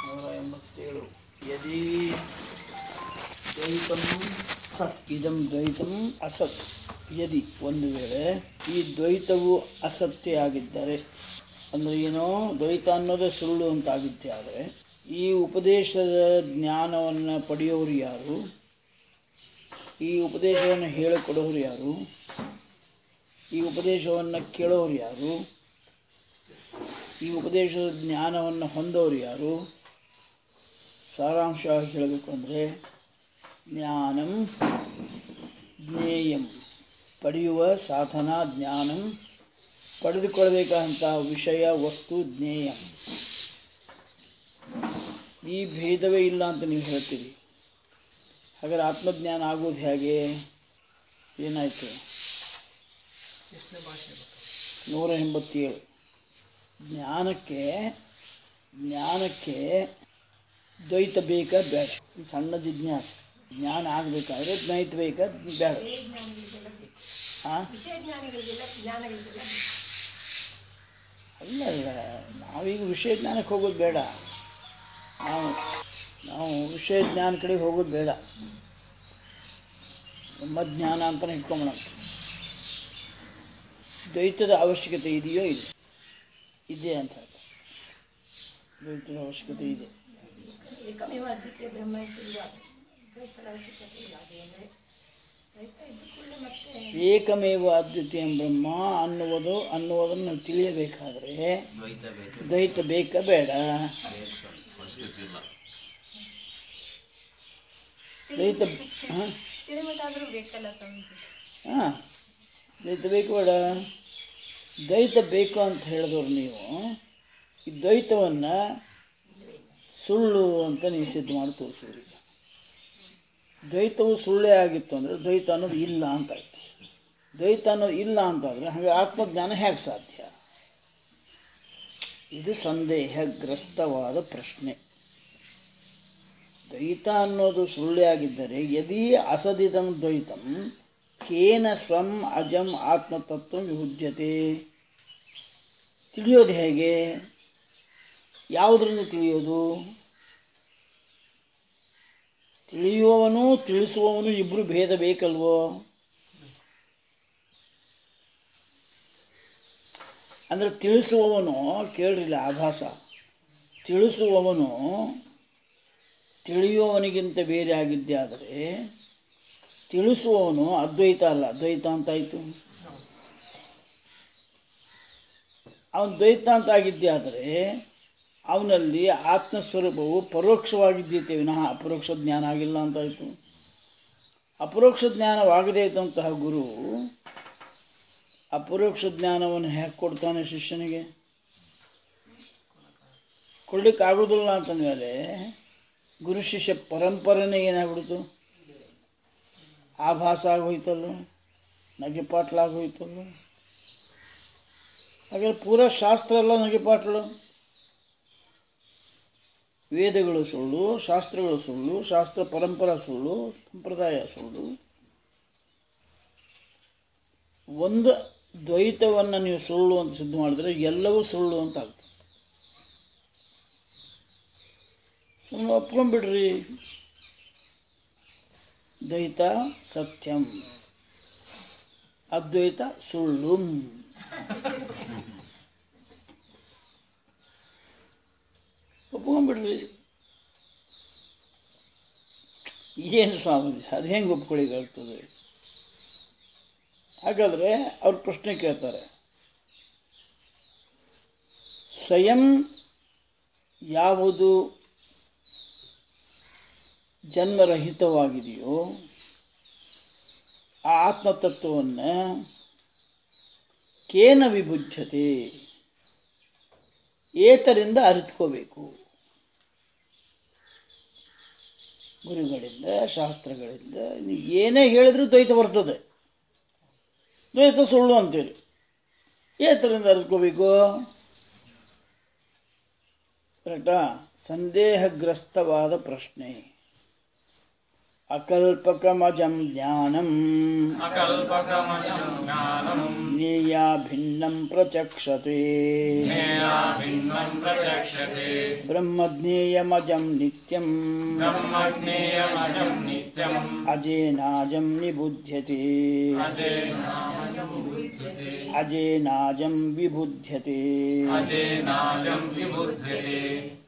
ನೂರ ಎಂಬತ್ತೇಳು ಯದಿ ದ್ವೈತಂ ಸತ್ ಇದಂ ದ್ವೈತಂ ಅಸತ್ ಯದಿ ಒಂದು ವೇಳೆ ಈ ದ್ವೈತವು ಅಸತ್ಯ ಆಗಿದ್ದರೆ ಅಂದರೆ ಏನೋ ದ್ವೈತ ಅನ್ನೋದೇ ಸುಳ್ಳು ಅಂತ ಆಗಿದ್ದೆ ಆದರೆ ಈ ಉಪದೇಶದ ಜ್ಞಾನವನ್ನು ಪಡೆಯೋರು ಯಾರು ಈ ಉಪದೇಶವನ್ನು ಹೇಳಿಕೊಡೋರು ಯಾರು ಈ ಉಪದೇಶವನ್ನು ಕೇಳೋರು ಯಾರು ಈ ಉಪದೇಶದ ಜ್ಞಾನವನ್ನು ಹೊಂದೋರು ಯಾರು ಸಾರಾಂಶವಾಗಿ ಹೇಳಬೇಕು ಅಂದರೆ ಜ್ಞಾನಂ ಜ್ಞೇಯಂ ಪಡೆಯುವ ಸಾಧನ ಜ್ಞಾನಂ ಪಡೆದುಕೊಳ್ಳಬೇಕಾದಂಥ ವಿಷಯ ವಸ್ತು ಜ್ಞೇಯ ಈ ಭೇದವೇ ಇಲ್ಲ ಅಂತ ನೀವು ಹೇಳ್ತೀರಿ ಹಾಗಾದ್ರೆ ಆತ್ಮಜ್ಞಾನ ಆಗೋದು ಹೇಗೆ ಏನಾಯಿತು ನೂರ ಎಂಬತ್ತೇಳು ಜ್ಞಾನಕ್ಕೆ ಜ್ಞಾನಕ್ಕೆ ದ್ವೈತ ಬೇಕಾ ಬೇಡ ಇದು ಸಣ್ಣ ಜಿಜ್ಞಾಸೆ ಜ್ಞಾನ ಆಗಬೇಕಾದ್ರೆ ದ್ವೈತ ಬೇಕಾ ಬೇಡ ಹಾಂ ವಿಷಯ ಜ್ಞಾನಿಗಳಿಗೆಲ್ಲ ಜ್ಞಾನಗಳಿಗೆಲ್ಲ ಅಲ್ಲ ಅಲ್ಲ ನಾವೀಗ ವಿಷಯ ಜ್ಞಾನಕ್ಕೆ ಹೋಗೋದು ಬೇಡ ನಾವು ನಾವು ವಿಷಯ ಜ್ಞಾನ ಕಡೆಗೆ ಹೋಗೋದು ಬೇಡ ನಮ್ಮ ಜ್ಞಾನ ಅಂತಲೇ ಇಟ್ಕೊಂಬೋಣ ದ್ವೈತದ ಅವಶ್ಯಕತೆ ಇದೆಯೋ ಇಲ್ಲ ಇದೆ ಅಂತ ಹೇಳ್ತಾರೆ ದ್ವೈತದ ಅವಶ್ಯಕತೆ ಇದೆ ಏಕಮೇವ ಅದ್ವಿತೀಯ ಬ್ರಹ್ಮ ಇರುವ ದ್ವೈತದ ಅವಶ್ಯಕತೆ ಇಲ್ಲ ಅದೇಂದ್ರೆ ದ್ವೈತ ಇದ್ದ ಕೂಡಲೇ ಮತ್ತೆ ಏಕಮೇವ ಅದ್ವಿತೀಯ ಬ್ರಹ್ಮ ಅನ್ನುವುದು ಅನ್ನುವುದನ್ನು ನಾವು ತಿಳಿಯಬೇಕಾದ್ರೆ ದ್ವೈತ ಬೇಕು ದ್ವೈತ ಬೇಕಾ ಬೇಡ ಸಂಸ್ಕೃತಿ ಇಲ್ಲ ದ್ವೈತ ಹಾಂ ತಿಳಿಮತ್ತಾದರೂ ಬೇಕಲ್ಲ ಸ್ವಾಮೀಜಿ ಹಾಂ ದ್ವೈತ ಬೇಕು ಬೇಡ ದ್ವೈತ ಬೇಕು ಅಂತ ಹೇಳಿದವ್ರು ನೀವು ಈ ದ್ವೈತವನ್ನು ಸುಳ್ಳು ಅಂತ ನೀವು ಸಿದ್ಧ ಮಾಡಿ ತೋರಿಸಿದ್ರಿ ದ್ವೈತವು ಸುಳ್ಳೇ ಆಗಿತ್ತು ಅಂದರೆ ದ್ವೈತ ಅನ್ನೋದು ಇಲ್ಲ ಅಂತ ಆಯ್ತು ದ್ವೈತ ಅನ್ನೋದು ಇಲ್ಲ ಅಂತಾದರೆ ಹಾಗೆ ಆತ್ಮಜ್ಞಾನ ಹೇಗೆ ಸಾಧ್ಯ ಇದು ಸಂದೇಹಗ್ರಸ್ತವಾದ ಪ್ರಶ್ನೆ ದ್ವೈತ ಅನ್ನೋದು ಸುಳ್ಳೇ ಆಗಿದ್ದರೆ ಯದಿ ಅಸದಿದಂ ದ್ವೈತಂ ಕೇನ ಸ್ವಂ ಅಜಂ ಆತ್ಮತತ್ವ ವಿಭುಜ್ಯತೆ ತಿಳಿಯೋದು ಹೇಗೆ ಯಾವುದರಿಂದ ತಿಳಿಯೋದು ತಿಳಿಯುವವನು ತಿಳಿಸುವವನು ಇಬ್ಬರು ಭೇದ ಬೇಕಲ್ವೋ ಅಂದರೆ ತಿಳಿಸುವವನು ಕೇಳಿಲ್ಲ ಆಭಾಸ ತಿಳಿಸುವವನು ತಿಳಿಯುವವನಿಗಿಂತ ಬೇರೆ ಆಗಿದ್ದೇ ಆದರೆ ತಿಳಿಸುವವನು ಅದ್ವೈತ ಅಲ್ಲ ದ್ವೈತ ಅಂತಾಯಿತು ಅವನು ದ್ವೈತ ಅಂತ ಆಗಿದ್ದೇ ಆದರೆ ಅವನಲ್ಲಿ ಆತ್ಮಸ್ವರೂಪವು ಪರೋಕ್ಷವಾಗಿದ್ದೀತೆ ವಿನಃ ಅಪರೋಕ್ಷ ಜ್ಞಾನ ಆಗಿಲ್ಲ ಅಂತಾಯಿತು ಅಪರೋಕ್ಷ ಜ್ಞಾನವಾಗದೇ ಇದ್ದಂತಹ ಗುರು ಅಪರೋಕ್ಷ ಜ್ಞಾನವನ್ನು ಹೇಗೆ ಕೊಡ್ತಾನೆ ಶಿಷ್ಯನಿಗೆ ಕೊಡ್ಲಿಕ್ಕೆ ಆಗೋದಿಲ್ಲ ಅಂತಂದಮೇಲೆ ಗುರು ಶಿಷ್ಯ ಪರಂಪರೆನೇ ಏನಾಗ್ಬಿಡ್ತು ಆಭಾಸ ಆಗೋಯ್ತಲ್ಲ ನಗೆಪಾಟ್ಲಾಗೋಯ್ತಲ್ಲ ಹಾಗಾದ್ರೆ ಪೂರಾ ಶಾಸ್ತ್ರ ಎಲ್ಲ ನಗೆಪಾಟ್ಲು ವೇದಗಳು ಸುಳ್ಳು ಶಾಸ್ತ್ರಗಳು ಸುಳ್ಳು ಶಾಸ್ತ್ರ ಪರಂಪರಾ ಸುಳ್ಳು ಸಂಪ್ರದಾಯ ಸುಳ್ಳು ಒಂದು ದ್ವೈತವನ್ನು ನೀವು ಸುಳ್ಳು ಅಂತ ಸಿದ್ಧ ಮಾಡಿದ್ರೆ ಎಲ್ಲವೂ ಸುಳ್ಳು ಅಂತ ಆಗ್ತದೆ ಸುಮ್ಮನೆ ಒಪ್ಕೊಂಡ್ಬಿಡ್ರಿ ದ್ವೈತ ಸತ್ಯಂ ಅದ್ವೈತ ಸುಳ್ಳು ಒಪ್ಕೊಂಡ್ಬಿಡ್ರಿ ಏನು ಸ್ವಾಮೀಜಿ ಅದು ಹೆಂಗೆ ಒಪ್ಕೊಳ್ಳಿಕ್ಕಾಗ್ತದೆ ಹಾಗಾದರೆ ಅವ್ರು ಪ್ರಶ್ನೆ ಕೇಳ್ತಾರೆ ಸ್ವಯಂ ಯಾವುದು ಜನ್ಮರಹಿತವಾಗಿದೆಯೋ ಆ ಆತ್ಮತತ್ವವನ್ನು ಕೇನ ವಿಭುಜ್ಯತೆ ಏತರಿಂದ ಅರಿತ್ಕೋಬೇಕು ಗುರುಗಳಿಂದ ಶಾಸ್ತ್ರಗಳಿಂದ ನೀವು ಏನೇ ಹೇಳಿದ್ರೂ ದ್ವೈತ ಬರ್ತದೆ ದ್ವೈತ ಸುಳ್ಳು ಅಂತೇಳಿ ಏತರಿಂದ ಅರಿತ್ಕೋಬೇಕು ಕರೆಕ್ಟಾ ಸಂದೇಹಗ್ರಸ್ತವಾದ ಪ್ರಶ್ನೆ ಅಕಲ್ಪಕಮಜಂ ಜ್ಞಾನಂ अकल्पकमजं ज्ञानं ಜ್ಞೇಯ ಭಿನ್ನಂ ಪ್ರಚಕ್ಷತೆ ज्ञेया भिन्नं प्रचक्षते ಬ್ರಹ್ಮಜ್ಞೇಯಮಜಂ ನಿತ್ಯಂ ब्रह्मज्ञेयमजं नित्यम् ಅಜೇನಾಜಂ ನಿಬುಧ್ಯತೆ ಅಜೇನಾಜಂ ವಿಬುಧ್ಯತೆ अजेनाजं विबुध्यते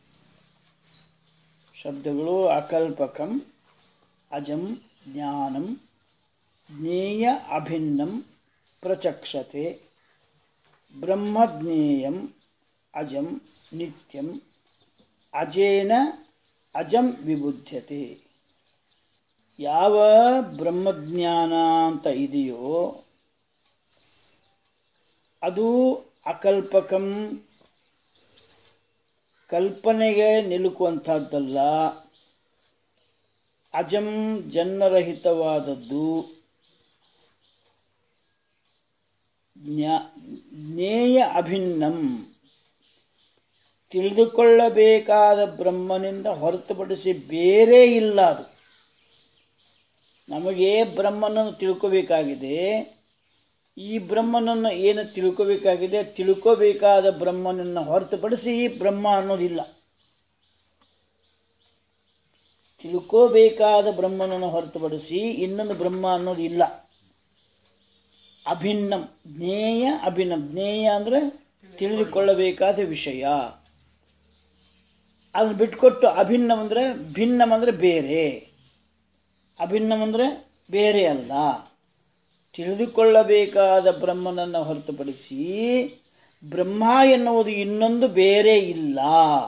ಶಬ್ದಗಳು ಅಕಲ್ಪಕಂ ಅಜಂ ಜ್ಞಾನಂ ಜ್ಞೇಯ ಅಭಿನ್ನಂ ಪ್ರಚಕ್ಷತೆ ಬ್ರಹ್ಮಜ್ಞೇಯಂ ಅಜಂ ನಿತ್ಯಂ ಅಜೇನ ಅಜಂ ವಿಬುಧ್ಯತೆ ಯಾವ ಬ್ರಹ್ಮಜ್ಞಾನ ಅಂತ ಇದೆಯೋ ಅದು ಅಕಲ್ಪಕಂ ಕಲ್ಪನೆಗೆ ನಿಲುಕುವಂಥದ್ದಲ್ಲ ಅಜಂ ಜನ್ಮರಹಿತವಾದದ್ದು ಜ್ಞಾ ಜ್ಞೇಯ ಅಭಿನ್ನಂ ತಿಳಿದುಕೊಳ್ಳಬೇಕಾದ ಬ್ರಹ್ಮನಿಂದ ಹೊರತುಪಡಿಸಿ ಬೇರೆ ಇಲ್ಲ ಅದು ನಮಗೆ ಬ್ರಹ್ಮನನ್ನು ತಿಳ್ಕೋಬೇಕಾಗಿದೆ ಈ ಬ್ರಹ್ಮನನ್ನು ಏನು ತಿಳ್ಕೋಬೇಕಾಗಿದೆ ತಿಳ್ಕೋಬೇಕಾದ ಬ್ರಹ್ಮನನ್ನು ಹೊರತುಪಡಿಸಿ ಈ ಬ್ರಹ್ಮ ಅನ್ನೋದಿಲ್ಲ ತಿಳ್ಕೋಬೇಕಾದ ಬ್ರಹ್ಮನನ್ನು ಹೊರತುಪಡಿಸಿ ಇನ್ನೊಂದು ಬ್ರಹ್ಮ ಅನ್ನೋದು ಇಲ್ಲ ಅಭಿನ್ನಂ ಜ್ಞೇಯ ಅಭಿನ್ನಂ ಜ್ಞೇಯ ಅಂದರೆ ತಿಳಿದುಕೊಳ್ಳಬೇಕಾದ ವಿಷಯ ಅದನ್ನು ಬಿಟ್ಕೊಟ್ಟು ಅಭಿನ್ನಂ ಅಂದರೆ ಭಿನ್ನಂ ಅಂದರೆ ಬೇರೆ ಅಭಿನ್ನಂ ಅಂದರೆ ಬೇರೆ ಅಲ್ಲ ತಿಳಿದುಕೊಳ್ಳಬೇಕಾದ ಬ್ರಹ್ಮನನ್ನು ಹೊರತುಪಡಿಸಿ ಬ್ರಹ್ಮ ಎನ್ನುವುದು ಇನ್ನೊಂದು ಬೇರೆ ಇಲ್ಲ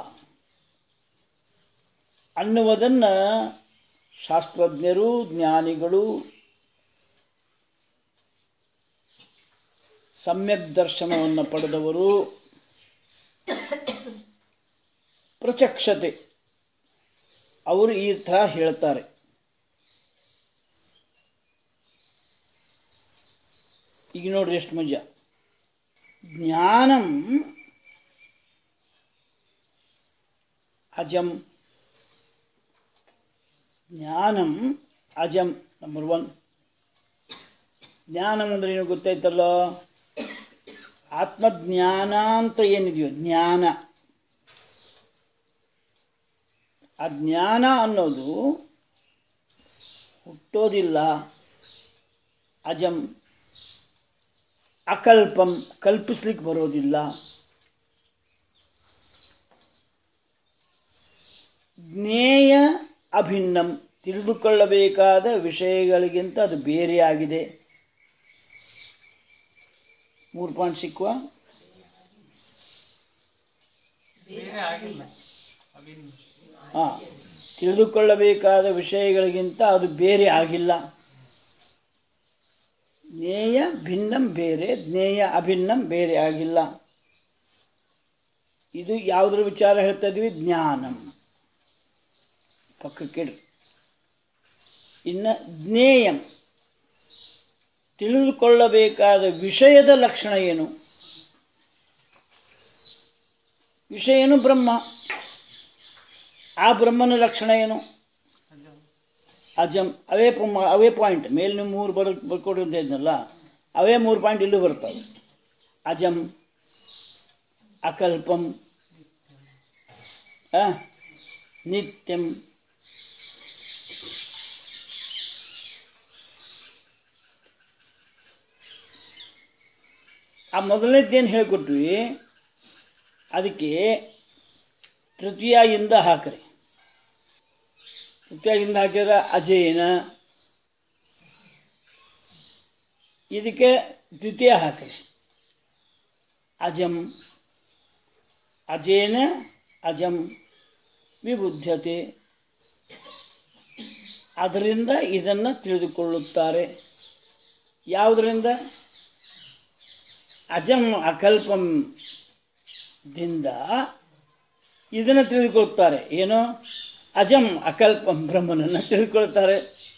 ಅನ್ನುವುದನ್ನು ಶಾಸ್ತ್ರಜ್ಞರು ಜ್ಞಾನಿಗಳು ಸಮ್ಯಕ್ ದರ್ಶನವನ್ನು ಪಡೆದವರು ಪ್ರಚಕ್ಷತೆ ಅವರು ಈ ಥರ ಹೇಳ್ತಾರೆ ಈಗ ನೋಡ್ರಿ ಎಷ್ಟು ಮಜಾ ಜ್ಞಾನಂ ಅಜಂ ಜ್ಞಾನಂ ಅಜಂ ನಂಬರ್ ಒನ್ ಜ್ಞಾನಂ ಅಂದ್ರೆ ಏನು ಗೊತ್ತಾಯ್ತಲ್ಲ ಆತ್ಮಜ್ಞಾನ ಅಂತ ಏನಿದೆಯೋ ಜ್ಞಾನ ಆ ಜ್ಞಾನ ಅನ್ನೋದು ಹುಟ್ಟೋದಿಲ್ಲ ಅಜಂ ಅಕಲ್ಪಂ ಕಲ್ಪಿಸ್ಲಿಕ್ಕೆ ಬರೋದಿಲ್ಲ ಜ್ಞೇಯ ಅಭಿನ್ನಂ ತಿಳಿದುಕೊಳ್ಳಬೇಕಾದ ವಿಷಯಗಳಿಗಿಂತ ಅದು ಬೇರೆಯಾಗಿದೆ ಮೂರು ಪಾಯಿಂಟ್ ಸಿಕ್ಕುವ ಬೇರೆ ಆಗಿಲ್ಲ ಅಭಿನ್ನ ಹಾಂ ತಿಳಿದುಕೊಳ್ಳಬೇಕಾದ ವಿಷಯಗಳಿಗಿಂತ ಅದು ಬೇರೆ ಆಗಿಲ್ಲ ಜ್ಞೇಯ ಭಿನ್ನಂ ಬೇರೆ ಜ್ಞೇಯ ಅಭಿನ್ನಂ ಬೇರೆ ಆಗಿಲ್ಲ ಇದು ಯಾವುದ್ರ ವಿಚಾರ ಹೇಳ್ತಾ ಇದ್ವಿ ಜ್ಞಾನಂ ಪಕ್ಕಕ್ಕಿಡ್ರಿ ಇನ್ನು ಜ್ಞೇಯಂ ತಿಳಿದುಕೊಳ್ಳಬೇಕಾದ ವಿಷಯದ ಲಕ್ಷಣ ಏನು ವಿಷಯ ಏನು ಬ್ರಹ್ಮ ಆ ಬ್ರಹ್ಮನ ಲಕ್ಷಣ ಏನು ಅಜಂ ಅವೇ ಪ್ರಮ ಅವೇ ಪಾಯಿಂಟ್ ಮೇಲೆ ನೀವು ಮೂರು ಬರ್ ಬರ್ಕೊಡು ಅಂತ ಇದ್ನಲ್ಲ ಅವೇ ಮೂರು ಪಾಯಿಂಟ್ ಇಲ್ಲೂ ಬರ್ತವೆ ಅಜಂ ಅಕಲ್ಪಂ ಆ, ನಿತ್ಯಂ ಆ ಮೊದಲನೇದ್ದೇನು ಹೇಳಿಕೊಟ್ವಿ ಅದಕ್ಕೆ ತೃತೀಯಿಂದ ಹಾಕ್ರಿ ತೃತೀಯಿಂದ ಹಾಕಿದ್ರೆ ಅಜೇನ ಇದಕ್ಕೆ ದ್ವಿತೀಯ ಹಾಕ್ರಿ ಅಜಂ ಅಜೇನ ಅಜಂ ವಿಬುದ್ಧತೆ ಅದರಿಂದ ಇದನ್ನು ತಿಳಿದುಕೊಳ್ಳುತ್ತಾರೆ ಯಾವುದರಿಂದ ಅಜಂ ಅಕಲ್ಪಂ ದಿಂದ ಇದನ್ನು ತಿಳಿದುಕೊಳ್ತಾರೆ ಏನು ಅಜಂ ಅಕಲ್ಪಂ ಬ್ರಹ್ಮನನ್ನು ತಿಳಿದುಕೊಳ್ತಾರೆ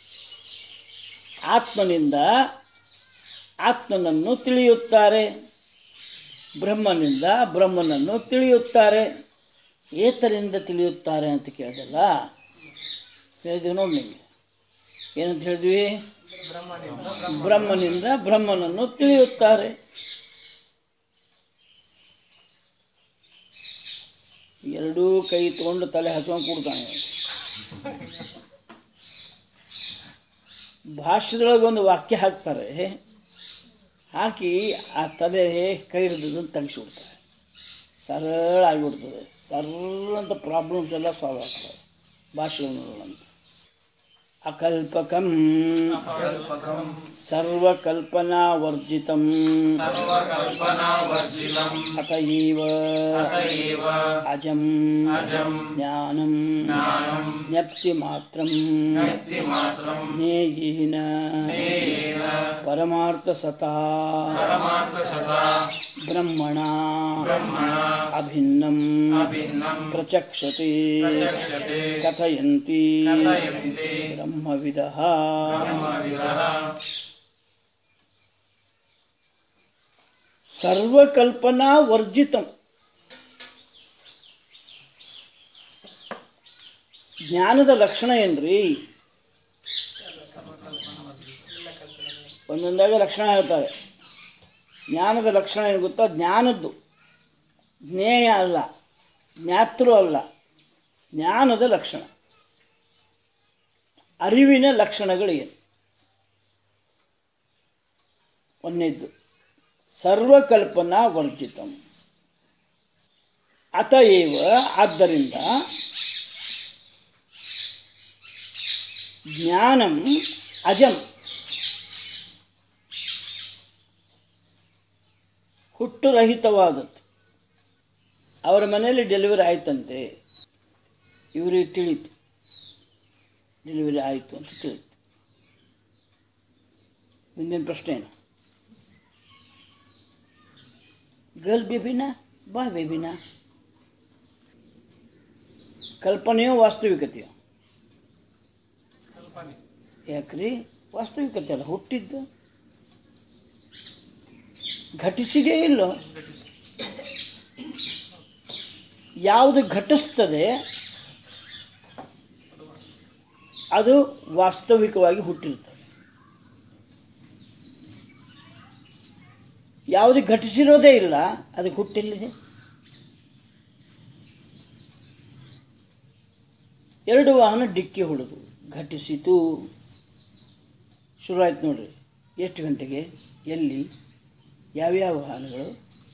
ಆತ್ಮನಿಂದ ಆತ್ಮನನ್ನು ತಿಳಿಯುತ್ತಾರೆ ಬ್ರಹ್ಮನಿಂದ ಬ್ರಹ್ಮನನ್ನು ತಿಳಿಯುತ್ತಾರೆ ಏತರಿಂದ ತಿಳಿಯುತ್ತಾರೆ ಅಂತ ಕೇಳಿದಲ್ಲ ಹೇಳಿದೆ ನೋಡಿ ನಿಮಗೆ ಏನಂತ ಹೇಳಿದ್ವಿ ಬ್ರಹ್ಮನಿಂದ ಬ್ರಹ್ಮನಿಂದ ಬ್ರಹ್ಮನನ್ನು ತಿಳಿಯುತ್ತಾರೆ ಎರಡೂ ಕೈ ತಗೊಂಡು ತಲೆ ಹಚ್ಕೊಂಡು ಕೂಡ್ತಾನೆ ಭಾಷ್ಯದೊಳಗೆ ಒಂದು ವಾಕ್ಯ ಹಾಕ್ತಾರೆ ಹಾಕಿ ಆ ತಲೆ ಕೈ ಹಿಡಿದು ತೆಗಿಸ್ಬಿಡ್ತಾರೆ ಸರಳ ಆಗಿಬಿಡ್ತದೆ ಸರಳ ಅಂತ ಪ್ರಾಬ್ಲಮ್ಸ್ ಎಲ್ಲ ಸಾಲ್ವ್ ಆಗ್ತವೆ ಭಾಷೆಗಳಂತ ಅಕಲ್ಪಕಂ ಅಕಲ್ಪಕಂ ಸರ್ವಕಲ್ಪನಾವರ್ಜಿತಂ ಸರ್ವಕಲ್ಪನಾವರ್ಜಿತಂ ಅತ ಏವ ಅತ ಏವ ಅಜಂ ಅಜಂ ಜ್ಞಾನಂ ಜ್ಞಾನಂ ಜ್ಞಪ್ತಿ ಮಾತ್ರಂ ವ್ಯಕ್ತಿ ಮಾತ್ರಂ ಜ್ಞೇಯೇನ ಜ್ಞೇಯೇನ ಪರಮಾರ್ಥ ಸತಾ ಪರಮಾರ್ಥ ಸದಾ ಬ್ರಹ್ಮಣ ಬ್ರಹ್ಮಣ ಅಭಿನ್ನಂ ಅಭಿನ್ನಂ ಪ್ರಚಕ್ಷತೆ ಪ್ರಚಕ್ಷತೆ ಕಥಯಂತಿ ಕಥಯಂತಿ ಬ್ರಹ್ಮವಿದಃ ಬ್ರಹ್ಮವಿದಃ ಸರ್ವಕಲ್ಪನಾ ವರ್ಜಿತಂ ಜ್ಞಾನದ ಲಕ್ಷಣ ಏನ್ರಿ ಒಂದೊಂದಾಗ ಲಕ್ಷಣ ಹೇಳ್ತಾರೆ ಜ್ಞಾನದ ಲಕ್ಷಣ ಏನು ಗೊತ್ತಾ ಜ್ಞಾನದ್ದು ಜ್ಞೇಯ ಅಲ್ಲ ಜ್ಞಾತೃ ಅಲ್ಲ ಜ್ಞಾನದ ಲಕ್ಷಣ ಅರಿವಿನ ಲಕ್ಷಣಗಳು ಏನು ಒಂದನೇದ್ದು ಸರ್ವಕಲ್ಪನಾ ವರ್ಜಿತಂ ಅತಏವ ಆದ್ದರಿಂದ ಜ್ಞಾನಂ ಅಜಂ ಹುಟ್ಟುರಹಿತವಾದದ್ದು ಅವರ ಮನೆಯಲ್ಲಿ ಡೆಲಿವರಿ ಆಯ್ತಂತೆ ಇವರಿಗೆ ತಿಳಿತು ಡೆಲಿವರಿ ಆಯಿತು ಅಂತ ತಿಳಿತು ಮುಂದಿನ ಪ್ರಶ್ನೆ ಏನು ಗರ್ಲ್ ಬೇಬಿನ ಬಾ ಬೇಬಿನ ಕಲ್ಪನೆಯೋ ವಾಸ್ತವಿಕತೆಯೋ ಕಲ್ಪನೆ ಯಾಕ್ರಿ ವಾಸ್ತವಿಕತೆ ಅಲ್ಲ ಹುಟ್ಟಿದ್ದು ಘಟಿಸಿದೆಯೇ ಇಲ್ಲೋ ಯಾವುದು ಘಟಿಸ್ತದೆ ಅದು ವಾಸ್ತವಿಕವಾಗಿ ಹುಟ್ಟಿರ್ತದೆ ಯಾವುದು ಘಟಿಸಿರೋದೇ ಇಲ್ಲ ಅದಕ್ಕೆ ಹುಟ್ಟಿಲ್ಲಿದೆ ಎರಡು ವಾಹನ ಡಿಕ್ಕಿ ಹೊಡೆದು ಘಟಿಸಿತು ಶುರುವಾಯ್ತು ನೋಡ್ರಿ ಎಷ್ಟು ಗಂಟೆಗೆ ಎಲ್ಲಿ ಯಾವ್ಯಾವ ವಾಹನಗಳು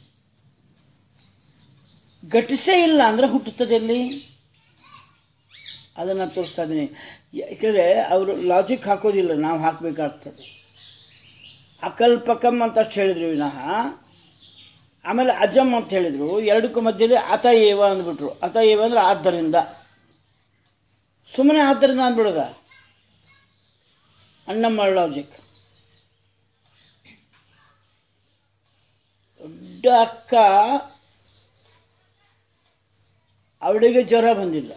ಘಟಿಸೇ ಇಲ್ಲ ಅಂದರೆ ಹುಟ್ಟುತ್ತದೆ ಎಲ್ಲಿ ಅದನ್ನು ತೋರಿಸ್ತಾ ಇದ್ದೀನಿ ಯಾಕೆಂದರೆ ಅವರು ಲಾಜಿಕ್ ಹಾಕೋದಿಲ್ಲ ನಾವು ಹಾಕಬೇಕಾಗ್ತದೆ ಅಕಲ್ಪಕಂ ಅಂತ ಅಷ್ಟು ಹೇಳಿದ್ರು ವಿನಃ ಆಮೇಲೆ ಅಜಮ್ ಅಂತ ಹೇಳಿದರು ಎರಡಕ್ಕೂ ಮಧ್ಯದಲ್ಲಿ ಅತ ಏವ ಅಂದ್ಬಿಟ್ರು ಅತ ಏವ ಅಂದ್ರೆ ಆದ್ದರಿಂದ ಸುಮ್ಮನೆ ಆದ್ದರಿಂದ ಅಂದ್ಬಿಡೋದ ಅಣ್ಣಮ್ಮ ಲಾಜಿಕ್ ದೊಡ್ಡ ಅಕ್ಕ ಅವಳಿಗೆ ಜ್ವರ ಬಂದಿಲ್ಲ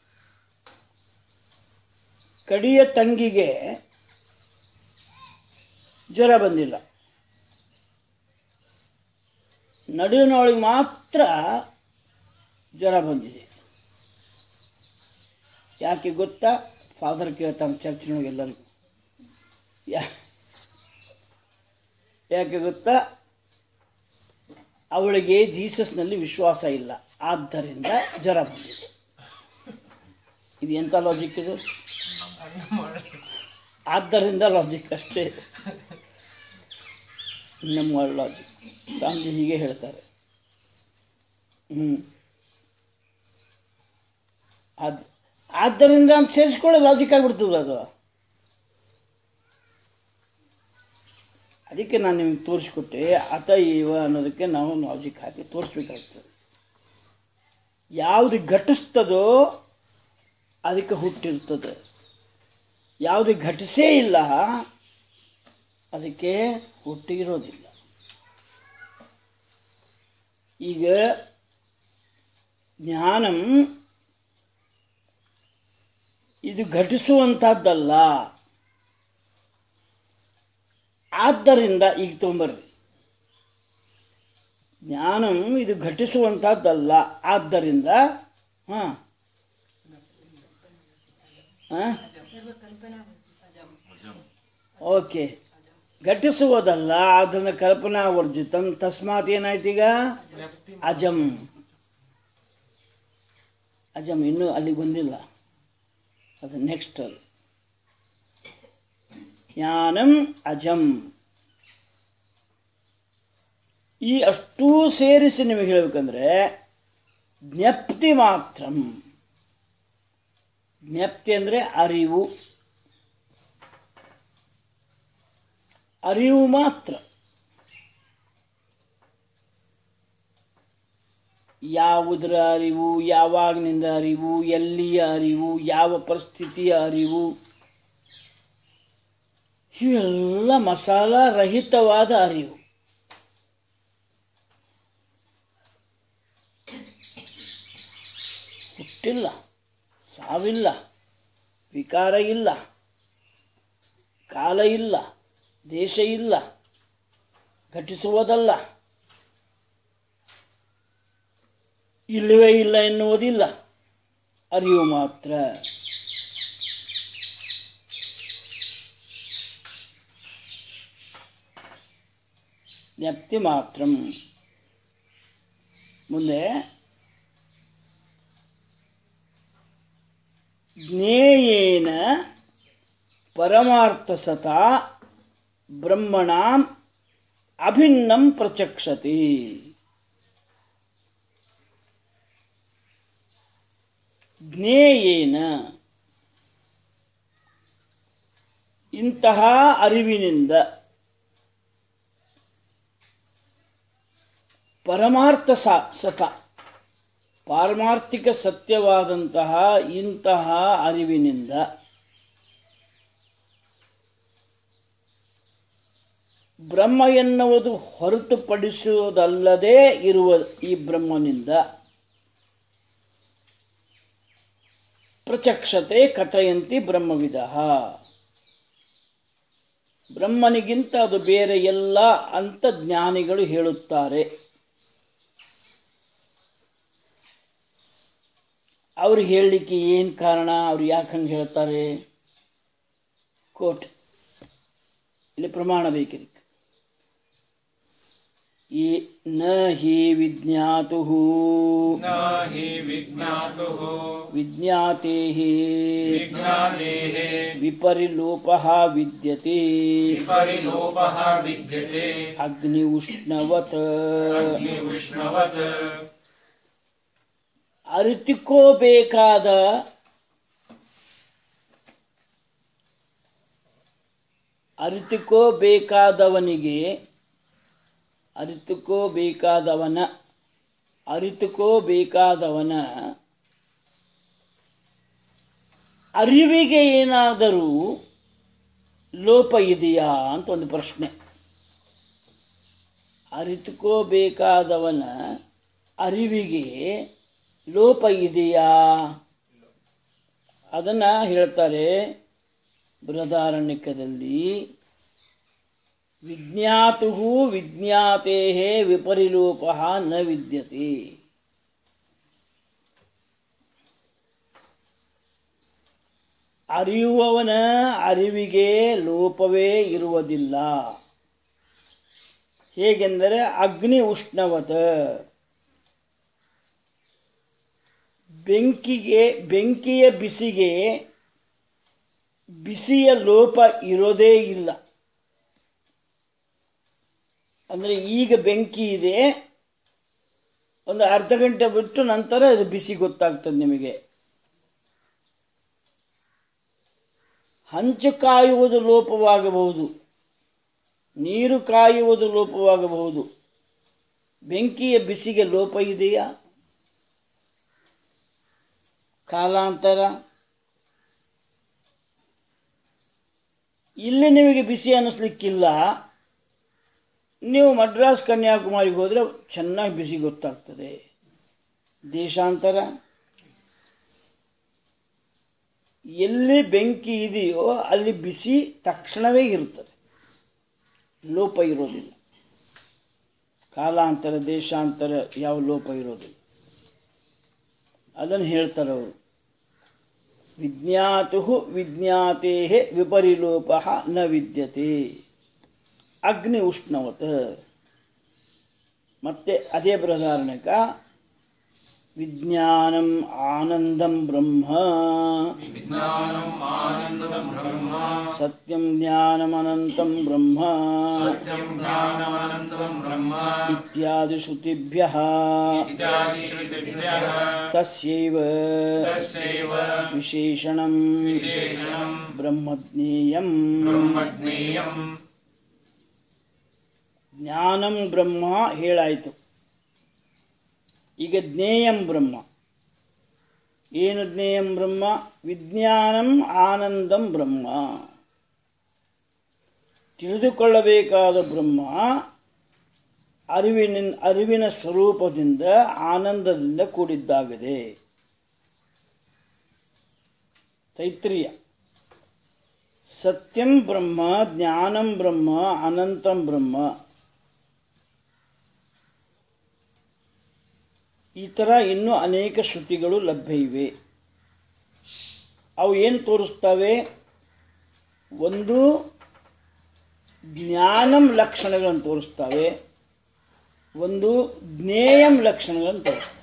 ಕಡಿಯ ತಂಗಿಗೆ ಜ್ವರ ಬಂದಿಲ್ಲ ನಡುವಿನವಳಿಗೆ ಮಾತ್ರ ಜ್ವರ ಬಂದಿದೆ ಯಾಕೆ ಗೊತ್ತಾ ಫಾದರ್ ಕೇಳ್ತಾನೆ ಚರ್ಚಿನೊಳಗೆ ಎಲ್ಲರಿಗೂ ಯಾ ಯಾಕೆ ಗೊತ್ತಾ ಅವಳಿಗೆ ಜೀಸಸ್ನಲ್ಲಿ ವಿಶ್ವಾಸ ಇಲ್ಲ ಆದ್ದರಿಂದ ಜ್ವರ ಬಂದಿದೆ ಇದು ಎಂಥ ಲಾಜಿಕ್ ಇದು ಆದ್ದರಿಂದ ಲಾಜಿಕ್ ಅಷ್ಟೇ ನಮ್ಮ ಲಾಜಿಕ್ ಸ್ವಾಮೀಜಿ ಹೀಗೆ ಹೇಳ್ತಾರೆ ಹ್ಞೂ ಅದು ಆದ್ದರಿಂದ ಅಂತ ಸೇರಿಸ್ಕೊಳ್ಳೋ ಲಾಜಿಕ್ ಆಗಿಬಿಡ್ತದೆ ಅದು ಅದಕ್ಕೆ ನಾನು ನಿಮಗೆ ತೋರಿಸ್ಕೊಟ್ಟೆ ಅತ ಇವ ಅನ್ನೋದಕ್ಕೆ ನಾವು ಲಾಜಿಕ್ ಹಾಕಿ ತೋರಿಸ್ಬೇಕಾಗ್ತದೆ ಯಾವುದು ಘಟಿಸ್ತದೋ ಅದಕ್ಕೆ ಹುಟ್ಟಿರ್ತದೆ ಯಾವುದು ಘಟಿಸೇ ಇಲ್ಲ ಅದಕ್ಕೆ ಹುಟ್ಟಿರೋದಿಲ್ಲ ಈಗ ಜ್ಞಾನಂ ಇದು ಘಟಿಸುವಂಥದ್ದಲ್ಲ ಆದ್ದರಿಂದ ಈಗ ತೊಂಬರ್ರಿ ಜ್ಞಾನಂ ಇದು ಘಟಿಸುವಂಥದ್ದಲ್ಲ ಆದ್ದರಿಂದ ಹಾಂ ಹಾಂ ಅಜಂ ಓಕೆ ಘಟಿಸುವುದಲ್ಲ ಅದನ್ನು ಕಲ್ಪನಾ ವರ್ಜಿತಂ ತಸ್ಮಾತ್ ಏನಾಯ್ತೀಗ ಅಜಂ ಅಜಂ ಇನ್ನೂ ಅಲ್ಲಿಗೆ ಬಂದಿಲ್ಲ ಅದು ನೆಕ್ಸ್ಟ್ ಅದು ಜ್ಞಾನಂ ಅಜಂ ಈ ಅಷ್ಟೂ ಸೇರಿಸಿ ನಿಮಗೆ ಹೇಳ್ಬೇಕಂದ್ರೆ ಜ್ಞಪ್ತಿ ಮಾತ್ರ ಜ್ಞಪ್ತಿ ಅಂದರೆ ಅರಿವು ಅರಿವು ಮಾತ್ರ ಯಾವುದರ ಅರಿವು ಯಾವಾಗಿನಿಂದ ಅರಿವು ಎಲ್ಲಿಯ ಅರಿವು ಯಾವ ಪರಿಸ್ಥಿತಿಯ ಅರಿವು ಇವೆಲ್ಲ ಮಸಾಲ ರಹಿತವಾದ ಅರಿವು ಹುಟ್ಟಿಲ್ಲ ಸಾವಿಲ್ಲ ವಿಕಾರ ಇಲ್ಲ ಕಾಲ ಇಲ್ಲ ದೇಶ ಇಲ್ಲ ಘಟಿಸುವುದಲ್ಲ ಇಲ್ಲವೇ ಇಲ್ಲ ಎನ್ನುವುದಿಲ್ಲ ಅರಿವು ಮಾತ್ರ ಜ್ಞಪ್ತಿ ಮಾತ್ರ ಮುಂದೆ ಜ್ಞೇಯೇನ ಪರಮಾರ್ಥಸತಾ ಬ್ರಹ್ಮಣಾಂ ಅಭಿನ್ನಂ ಪ್ರಚಕ್ಷತಿ ಜ್ಞೇಯೇನ ಇಂತಹ ಅರಿವಿನಿಂದ ಪರಮಾರ್ಥ ಸ ಸತ ಪಾರಮಾರ್ಥಿಕ ಸತ್ಯವಾದಂತಹ ಇಂತಹ ಅರಿವಿನಿಂದ ಬ್ರಹ್ಮ ಎನ್ನುವುದು ಹೊರತುಪಡಿಸುವುದಲ್ಲದೆ ಇರುವ ಈ ಬ್ರಹ್ಮನಿಂದ ಪ್ರಚಕ್ಷತೆ ಕಥಯಂತಿ ಬ್ರಹ್ಮವಿದ ಬ್ರಹ್ಮನಿಗಿಂತ ಅದು ಬೇರೆ ಎಲ್ಲ ಅಂತ ಜ್ಞಾನಿಗಳು ಹೇಳುತ್ತಾರೆ ಅವ್ರು ಹೇಳಲಿಕ್ಕೆ ಏನು ಕಾರಣ ಅವ್ರು ಯಾಕೆ ಹಂಗೆ ಹೇಳ್ತಾರೆ ಕೋಟ್ ಇಲ್ಲಿ ಪ್ರಮಾಣ ಬೇಕಿರಿ ಈ ನ ಹಿ ವಿಜ್ಞಾತು न हि विज्ञातुः ವಿಜ್ಞಾತೆ विज्ञातेः ವಿಪರಿಲೋಪ ವಿದ್ಯತೆ विपरिलोपः विद्यते ಅಗ್ನಿ ಉಷ್ಣವತ್ अग्निउष्णवत् ಅರಿತುಕೋಬೇಕಾದ ಅರಿತುಕೋಬೇಕಾದವನಿಗೆ ಅರಿತುಕೋಬೇಕಾದವನ ಅರಿತುಕೋಬೇಕಾದವನ ಅರಿವಿಗೆ ಏನಾದರೂ ಲೋಪ ಇದೆಯಾ ಅಂತ ಒಂದು ಪ್ರಶ್ನೆ ಅರಿತುಕೋಬೇಕಾದವನ ಅರಿವಿಗೆ ಲೋಪ ಇದೆಯಾ ಅದನ್ನು ಹೇಳ್ತಾರೆ ಬೃಹದಾರಣ್ಯಕದಲ್ಲಿ ವಿಜ್ಞಾತು ವಿಜ್ಞಾತೆ ವಿಪರಿಲೋಪ ನ ವಿದ್ಯತೆ ಅರಿಯುವವನ ಅರಿವಿಗೆ ಲೋಪವೇ ಇರುವುದಿಲ್ಲ ಹೇಗೆಂದರೆ ಅಗ್ನಿ ಉಷ್ಣವತ ಬೆಂಕಿಗೆ ಬೆಂಕಿಯ ಬಿಸಿಗೆ ಬಿಸಿಯ ಲೋಪ ಇರೋದೇ ಇಲ್ಲ ಅಂದರೆ ಈಗ ಬೆಂಕಿ ಇದೆ ಒಂದು ಅರ್ಧ ಗಂಟೆ ಬಿಟ್ಟು ನಂತರ ಅದು ಬಿಸಿ ಗೊತ್ತಾಗ್ತದೆ ನಿಮಗೆ ಹಂಚು ಕಾಯುವುದು ಲೋಪವಾಗಬಹುದು ನೀರು ಕಾಯುವುದು ಲೋಪವಾಗಬಹುದು ಬೆಂಕಿಯ ಬಿಸಿಗೆ ಲೋಪ ಇದೆಯಾ ಕಾಲಾಂತರ ಇಲ್ಲಿ ನಿಮಗೆ ಬಿಸಿ ಅನ್ನಿಸ್ಲಿಕ್ಕಿಲ್ಲ ನೀವು ಮಡ್ರಾಸ್ ಕನ್ಯಾಕುಮಾರಿಗೆ ಹೋದರೆ ಚೆನ್ನಾಗಿ ಬಿಸಿ ಗೊತ್ತಾಗ್ತದೆ ದೇಶಾಂತರ ಎಲ್ಲಿ ಬೆಂಕಿ ಇದೆಯೋ ಅಲ್ಲಿ ಬಿಸಿ ತಕ್ಷಣವೇ ಇರುತ್ತದೆ ಲೋಪ ಇರೋದಿಲ್ಲ ಕಾಲಾಂತರ ದೇಶಾಂತರ ಯಾವ ಲೋಪ ಇರೋದಿಲ್ಲ ಅದನ್ನು ಹೇಳ್ತಾರೆ ಅವರು ವಿಜ್ಞಾತು ವಿಜ್ಞಾತೆ ವಿಪರಿಲೋಪ ನ ವಿದ್ಯತೆ ಅಗ್ನಿ ಉಷ್ಣವತ್ ಮತ್ತೆ ಅದೇ ಬೃಹದಾರಣ್ಯಕ ವಿಜ್ಞಾನಂ ಆನಂದಂ ಬ್ರಹ್ಮ विज्ञानम् आनन्दम् ब्रह्म ಸತ್ಯಂ ಜ್ಞಾನಮನಂತಂ ಬ್ರಹ್ಮ सत्यं ज्ञानमनन्तम् ब्रह्म ಇತ್ಯಾದಿ ಶ್ರುತಿಭ್ಯಃ इत्यादिश्रुतिभ्यः ತಸ್ಯೈವ तस्यैव ವಿಶೇಷಣಂ विशेषणम् ಬ್ರಹ್ಮಜ್ಞೇಯಂ ब्रह्मज्ञेयम् ಜ್ಞಾನಂ ಬ್ರಹ್ಮ ಹೇಳಾಯಿತು ಈಗ ಜ್ಞೇಯಂ ಬ್ರಹ್ಮ ಏನು ಜ್ಞೇಯಂ ಬ್ರಹ್ಮ ವಿಜ್ಞಾನಂ ಆನಂದಂ ಬ್ರಹ್ಮ ತಿಳಿದುಕೊಳ್ಳಬೇಕಾದ ಬ್ರಹ್ಮ ಅರಿವಿನ ಅರಿವಿನ ಸ್ವರೂಪದಿಂದ ಆನಂದದಿಂದ ಕೂಡಿದ್ದಾಗಿದೆ ತೈತ್ರಿಯ ಸತ್ಯಂ ಬ್ರಹ್ಮ ಜ್ಞಾನಂ ಬ್ರಹ್ಮ ಅನಂತಂ ಬ್ರಹ್ಮ ಈ ಥರ ಇನ್ನೂ ಅನೇಕ ಶ್ರುತಿಗಳು ಲಭ್ಯ ಇವೆ ಅವು ಏನು ತೋರಿಸ್ತವೆ ಒಂದು ಜ್ಞಾನಂ ಲಕ್ಷಣಗಳನ್ನು ತೋರಿಸ್ತವೆ ಒಂದು ಜ್ಞೇಯಂ ಲಕ್ಷಣಗಳನ್ನು ತೋರಿಸ್ತವೆ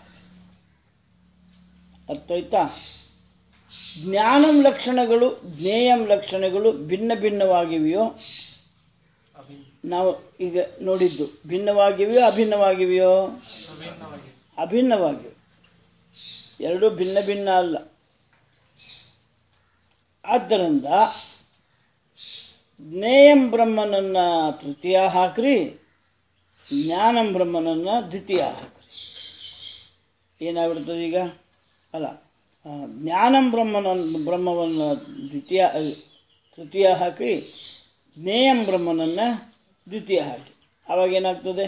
ಅರ್ಥ ಆಯ್ತಾ ಜ್ಞಾನಂ ಲಕ್ಷಣಗಳು ಜ್ಞೇಯಂ ಲಕ್ಷಣಗಳು ಭಿನ್ನ ಭಿನ್ನವಾಗಿವೆಯೋ ನಾವು ಈಗ ನೋಡಿದ್ದು ಭಿನ್ನವಾಗಿವೆಯೋ ಅಭಿನ್ನವಾಗಿವೆಯೋ ಅಭಿನ್ನವಾಗಿವೆ ಎರಡು ಭಿನ್ನ ಭಿನ್ನ ಅಲ್ಲ ಆದ್ದರಿಂದ ಜ್ಞೇಯಂ ಬ್ರಹ್ಮನನ್ನ ತೃತೀಯ ಹಾಕ್ರಿ ಜ್ಞಾನಂ ಬ್ರಹ್ಮನನ್ನ ದ್ವಿತೀಯ ಹಾಕ್ರಿ ಏನಾಗ್ಬಿಡ್ತದೆ ಈಗ ಅಲ್ಲ ಆ, ಜ್ಞಾನಂ ಬ್ರಹ್ಮನ ಬ್ರಹ್ಮವನ್ನು ದ್ವಿತೀಯ ಅ, ತೃತೀಯ ಹಾಕಿ ಜ್ಞೇಯಂ ಬ್ರಹ್ಮನನ್ನು ದ್ವಿತೀಯ ಹಾಕಿ ಆವಾಗ ಏನಾಗ್ತದೆ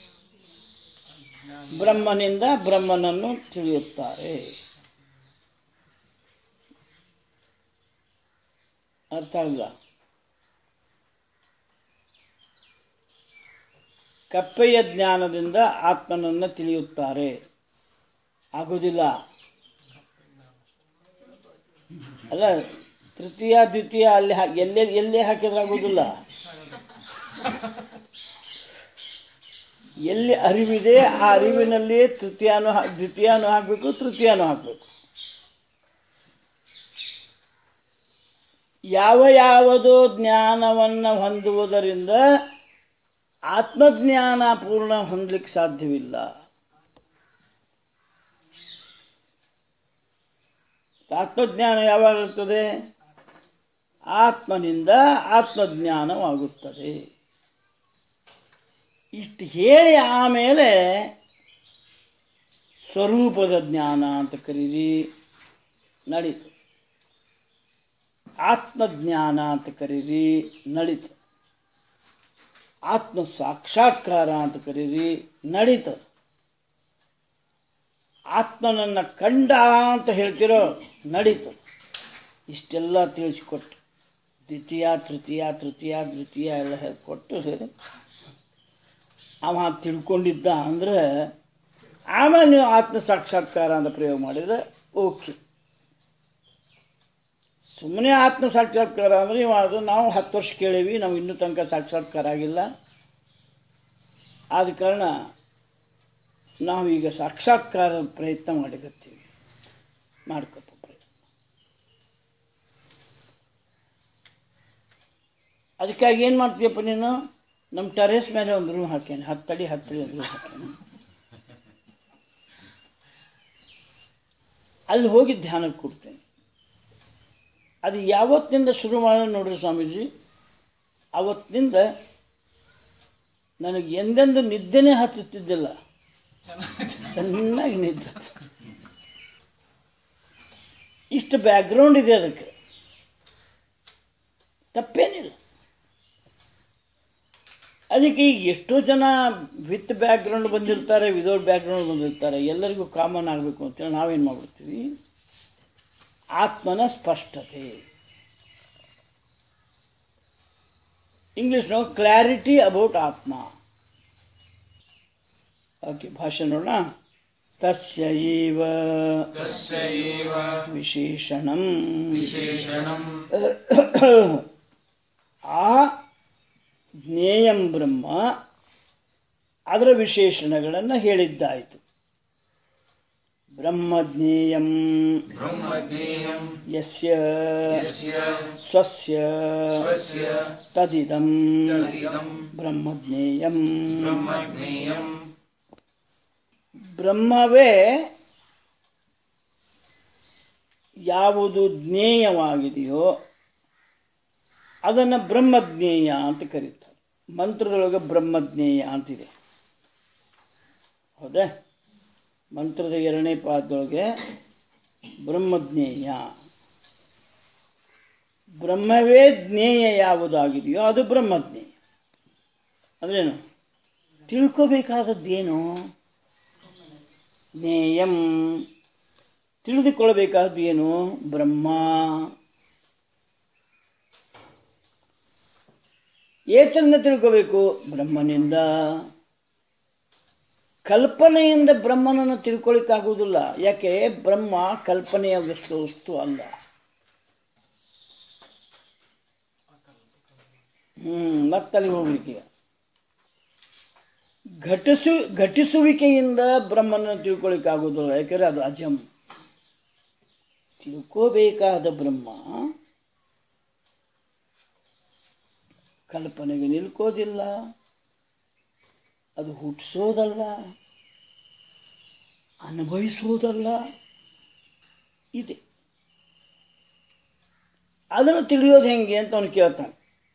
ಬ್ರಹ್ಮನಿಂದ ಬ್ರಹ್ಮನನ್ನು ತಿಳಿಯುತ್ತಾರೆ ಅರ್ಥ ಆಗಲ್ಲ ಕಪ್ಪೆಯ ಜ್ಞಾನದಿಂದ ಆತ್ಮನನ್ನು ತಿಳಿಯುತ್ತಾರೆ ಆಗೋದಿಲ್ಲ ಅಲ್ಲ ತೃತೀಯ ದ್ವಿತೀಯ ಅಲ್ಲಿ ಹಾ ಎಲ್ಲೇ ಎಲ್ಲೇ ಹಾಕಿದ್ರೆ ಆಗೋದಿಲ್ಲ ಎಲ್ಲಿ ಅರಿವಿದೆ ಆ ಅರಿವಿನಲ್ಲಿ ತೃತೀಯನೂ ಹಾ ದ್ವಿತೀಯನೂ ಹಾಕಬೇಕು ತೃತೀಯನೂ ಹಾಕಬೇಕು ಯಾವ ಯಾವುದೋ ಜ್ಞಾನವನ್ನು ಹೊಂದುವುದರಿಂದ ಆತ್ಮಜ್ಞಾನ ಪೂರ್ಣ ಹೊಂದಲಿಕ್ಕೆ ಸಾಧ್ಯವಿಲ್ಲ ಆತ್ಮಜ್ಞಾನ ಯಾವಾಗುತ್ತದೆ ಆತ್ಮನಿಂದ ಆತ್ಮಜ್ಞಾನವಾಗುತ್ತದೆ ಇಷ್ಟು ಹೇಳಿ ಆಮೇಲೆ ಸ್ವರೂಪದ ಜ್ಞಾನ ಅಂತ ಕರೀರಿ ನಡೀತು ಆತ್ಮಜ್ಞಾನ ಅಂತ ಕರೀರಿ ನಡೀತು ಆತ್ಮ ಸಾಕ್ಷಾತ್ಕಾರ ಅಂತ ಕರೀರಿ ನಡೀತು ಆತ್ಮನನ್ನು ಕಂಡ ಅಂತ ಹೇಳ್ತಿರೋ ನಡೀತು ಇಷ್ಟೆಲ್ಲ ತಿಳಿಸ್ಕೊಟ್ಟು ದ್ವಿತೀಯ ತೃತೀಯ ತೃತೀಯ ದ್ವಿತೀಯ ಎಲ್ಲ ಹೇಳ್ಕೊಟ್ಟು ಅವ ತಿಳ್ಕೊಂಡಿದ್ದ ಅಂದರೆ ಆಮೇಲೆ ನೀವು ಆತ್ಮ ಸಾಕ್ಷಾತ್ಕಾರ ಅಂತ ಪ್ರಯೋಗ ಮಾಡಿದರೆ ಓಕೆ ಸುಮ್ಮನೆ ಆತ್ಮ ಸಾಕ್ಷಾತ್ಕಾರ ಅಂದರೆ ಇವ ಅದು ನಾವು ಹತ್ತು ವರ್ಷ ಕೇಳೀವಿ ನಾವು ಇನ್ನೂ ತನಕ ಸಾಕ್ಷಾತ್ಕಾರ ಆಗಿಲ್ಲ ಆದ ಕಾರಣ ನಾವು ಈಗ ಸಾಕ್ಷಾತ್ಕಾರ ಪ್ರಯತ್ನ ಮಾಡಿಕತ್ತೀವಿ ಮಾಡ್ಕೊಪ್ಪ ಪ್ರಯತ್ನ ಅದಕ್ಕಾಗಿ ಏನು ಮಾಡ್ತೀಯಪ್ಪ ನೀನು ನಮ್ಮ ಟೆರೇಸ್ ಮೇಲೆ ಒಂದು ರೂಮ್ ಹಾಕೇನೆ ಹತ್ತಡಿ ಹತ್ತಡಿ ಒಂದು ರೂಮ್ ಹಾಕೇನೆ ಅಲ್ಲಿ ಹೋಗಿ ಧ್ಯಾನಕ್ಕೆ ಕೊಡ್ತೇನೆ ಅದು ಯಾವತ್ತಿಂದ ಶುರು ಮಾಡೋಣ ನೋಡ್ರಿ ಸ್ವಾಮೀಜಿ ಅವತ್ತಿನಿಂದ ನನಗೆ ಎಂದೆಂದು ನಿದ್ದೆನೇ ಹತ್ತುತ್ತಿದ್ದಿಲ್ಲ ಚೆನ್ನಾಗಿ ನಿದ್ದೆ ಇಷ್ಟು ಬ್ಯಾಕ್ಗ್ರೌಂಡ್ ಇದೆ ಅದಕ್ಕೆ ತಪ್ಪೇನಿಲ್ಲ ಅದಕ್ಕೆ ಈಗ ಎಷ್ಟೋ ಜನ ವಿತ್ ಬ್ಯಾಕ್ಗ್ರೌಂಡ್ ಬಂದಿರ್ತಾರೆ ವಿದೌಟ್ ಬ್ಯಾಕ್ಗ್ರೌಂಡ್ ಬಂದಿರ್ತಾರೆ ಎಲ್ಲರಿಗೂ ಕಾಮನ್ ಆಗಬೇಕು ಅಂತೇಳಿ ನಾವೇನು ಮಾಡ್ಬಿಡ್ತೀವಿ ಆತ್ಮನ ಸ್ಪಷ್ಟತೆ ಇಂಗ್ಲೀಷ್ನೋ ಕ್ಲಾರಿಟಿ ಅಬೌಟ್ ಆತ್ಮ ಓಕೆ ಭಾಷೆ ನೋಡೋಣ ತಸ್ಯ ಏವ तस्य एव ವಿಶೇಷಣಂ विशेषणम् ಆ ಜ್ಞೇಯಂ ಬ್ರಹ್ಮ ಅದರ ವಿಶೇಷಣಗಳನ್ನು ಹೇಳಿದ್ದಾಯಿತು ಬ್ರಹ್ಮಜ್ಞೇಯಂ ब्रह्मज्ञेयम् ಯಸ್ಯ यस्य ಸ್ವಸ್ಯ स्वस्य ತದಿದಂ तदिदम् ಬ್ರಹ್ಮಜ್ಞೇಯಂ ब्रह्मज्ञेयम् ಬ್ರಹ್ಮವೇ ಯಾವುದು ಜ್ಞೇಯವಾಗಿದೆಯೋ ಅದನ್ನು ಬ್ರಹ್ಮಜ್ಞೇಯ ಅಂತ ಕರೀತಾರೆ ಮಂತ್ರದೊಳಗೆ ಬ್ರಹ್ಮಜ್ಞೇಯ ಅಂತಿದೆ ಹೌದಾ ಮಂತ್ರದ ಎರಡನೇ ಪಾದದೊಳಗೆ ಬ್ರಹ್ಮಜ್ಞೇಯ ಬ್ರಹ್ಮವೇ ಜ್ಞೇಯ ಯಾವುದಾಗಿದೆಯೋ ಅದು ಬ್ರಹ್ಮಜ್ಞೇಯ ಅಂದ್ರೇನು ತಿಳ್ಕೋಬೇಕಾದದ್ದೇನು ಜ್ಞೇಯಂ ತಿಳಿದುಕೊಳ್ಳಬೇಕಾದ್ದು ಏನು ಬ್ರಹ್ಮ ಏತರಿಂದ ತಿಳ್ಕೋಬೇಕು ಬ್ರಹ್ಮನಿಂದ ಕಲ್ಪನೆಯಿಂದ ಬ್ರಹ್ಮನನ್ನು ತಿಳ್ಕೊಳ್ಳಿಕ್ಕಾಗುವುದಿಲ್ಲ ಯಾಕೆ ಬ್ರಹ್ಮ ಕಲ್ಪನೆಯ ವಸ್ತು ವಸ್ತು ಅಲ್ಲ ಹ್ಮ್ ಮತ್ತಲ್ಲಿ ಹೋಗ್ಲಿಕ್ಕೆ ಘಟಿಸು ಘಟಿಸುವಿಕೆಯಿಂದ ಬ್ರಹ್ಮನ ತಿಳ್ಕೊಳ್ಳಿಕ್ಕಾಗೋದಿಲ್ಲ ಯಾಕೆಂದರೆ ಅದು ಅಜಂ ತಿಳ್ಕೋಬೇಕಾದ ಬ್ರಹ್ಮ ಕಲ್ಪನೆಗೆ ನಿಲ್ಕೋದಿಲ್ಲ ಅದು ಹುಟ್ಟಿಸೋದಲ್ಲ ಅನುಭವಿಸೋದಲ್ಲ ಇದೆ ಅದನ್ನು ತಿಳಿಯೋದು ಹೆಂಗೆ ಅಂತ ಅವನು ಕೇಳ್ತಾನೆ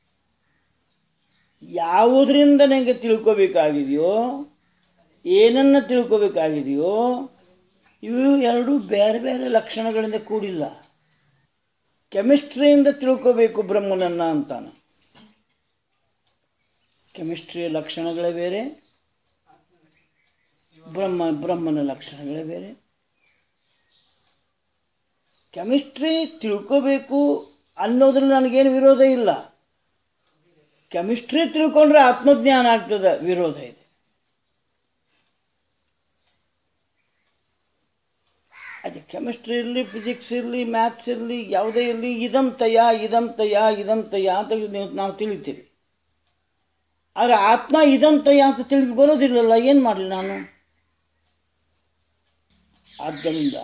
ಯಾವುದರಿಂದ ನನಗೆ ತಿಳ್ಕೋಬೇಕಾಗಿದೆಯೋ ಏನನ್ನು ತಿಳ್ಕೋಬೇಕಾಗಿದೆಯೋ ಇವು ಎರಡು ಬೇರೆ ಬೇರೆ ಲಕ್ಷಣಗಳಿಂದ ಕೂಡಿಲ್ಲ ಕೆಮಿಸ್ಟ್ರಿಯಿಂದ ತಿಳ್ಕೋಬೇಕು ಬ್ರಹ್ಮನನ್ನ ಅಂತಾನೆ ಕೆಮಿಸ್ಟ್ರಿಯ ಲಕ್ಷಣಗಳೇ ಬೇರೆ ಬ್ರಹ್ಮ ಬ್ರಹ್ಮನ ಲಕ್ಷಣಗಳೇ ಬೇರೆ ಕೆಮಿಸ್ಟ್ರಿ ತಿಳ್ಕೋಬೇಕು ಅನ್ನೋದ್ರಲ್ಲಿ ನನಗೇನು ವಿರೋಧ ಇಲ್ಲ ಕೆಮಿಸ್ಟ್ರಿ ತಿಳ್ಕೊಂಡ್ರೆ ಆತ್ಮಜ್ಞಾನ ಆಗ್ತದೆ ವಿರೋಧ ಇದೆ ಅದು ಕೆಮಿಸ್ಟ್ರಿ ಇರಲಿ ಫಿಸಿಕ್ಸ್ ಇರಲಿ ಮ್ಯಾಥ್ಸ್ ಇರಲಿ ಯಾವುದೇ ಇರಲಿ ಇದಂ ತಯ ಇದಂ ತಯ ಇದಂ ತಯ ಅಂತ ನೀವು ನಾವು ತಿಳಿತೀವಿ ಆದರೆ ಆತ್ಮ ಇದಂ ತಯ ಅಂತ ತಿಳಿದು ಬರೋದಿಲ್ಲಲ್ಲ ಏನು ಮಾಡಲಿ ನಾನು ಆದ್ದರಿಂದ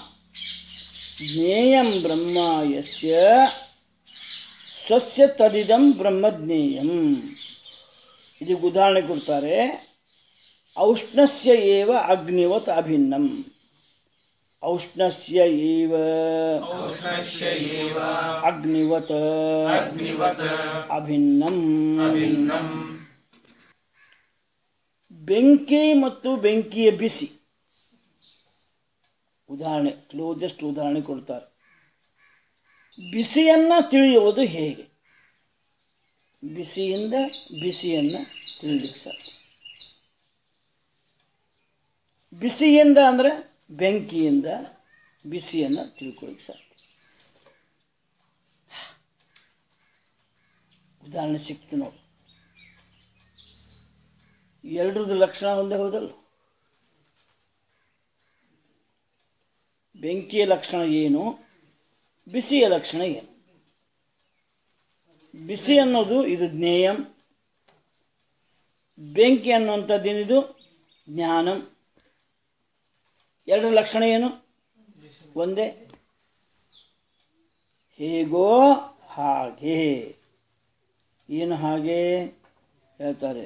ಜ್ಞೇಯಂ ಬ್ರಹ್ಮ ಯಸ್ಯ ಸ್ವಸ್ಯ ತದಿದಂ ಬ್ರಹ್ಮಜ್ಞೇಯಂ ಇದಕ್ಕೆ ಉದಾಹರಣೆ ಕೊಡ್ತಾರೆ ಔಷ್ಣಸ್ಯ ಏವ ಅಗ್ನಿವತ್ ಅಭಿನ್ನಂ ಔಷ್ಣಸ್ಯ ಏವ औष्णस्य एव ಅಗ್ನಿವತ್ अग्निवत् ಅಭಿನ್ನಂ अभिन्नम् ಬೆಂಕಿ ಮತ್ತು ಬೆಂಕಿಯ ಬಿಸಿ ಉದಾಹರಣೆ ಕ್ಲೋಸೆಸ್ಟ್ ಉದಾಹರಣೆ ಕೊಡ್ತಾರೆ ಬಿಸಿಯನ್ನ ತಿಳಿಯುವುದು ಹೇಗೆ ಬಿಸಿಯಿಂದ ಬಿಸಿಯನ್ನ ತಿಳಿಲಿಕ್ಕೆ ಸಾಧ್ಯ ಬಿಸಿಯಿಂದ ಅಂದರೆ ಬೆಂಕಿಯಿಂದ ಬಿಸಿಯನ್ನು ತಿಳ್ಕೊಳ್ಳಿಕ್ಕೆ ಸಾಧ್ಯ ಉದಾಹರಣೆ ಸಿಕ್ತು ನೋಡಿ ಎರಡರದ್ದು ಲಕ್ಷಣ ಒಂದೇ ಹೌದಲ್ಲ ಬೆಂಕಿಯ ಲಕ್ಷಣ ಏನು ಬಿಸಿಯ ಲಕ್ಷಣ ಏನು ಬಿಸಿ ಅನ್ನೋದು ಇದು ಜ್ಞೇಯಂ ಬೆಂಕಿ ಅನ್ನುವಂಥದ್ದೇನಿದು ಜ್ಞಾನಂ ಎರಡರ ಲಕ್ಷಣ ಏನು ಒಂದೇ ಹೇಗೋ ಹಾಗೆ ಏನು ಹಾಗೆ ಹೇಳ್ತಾರೆ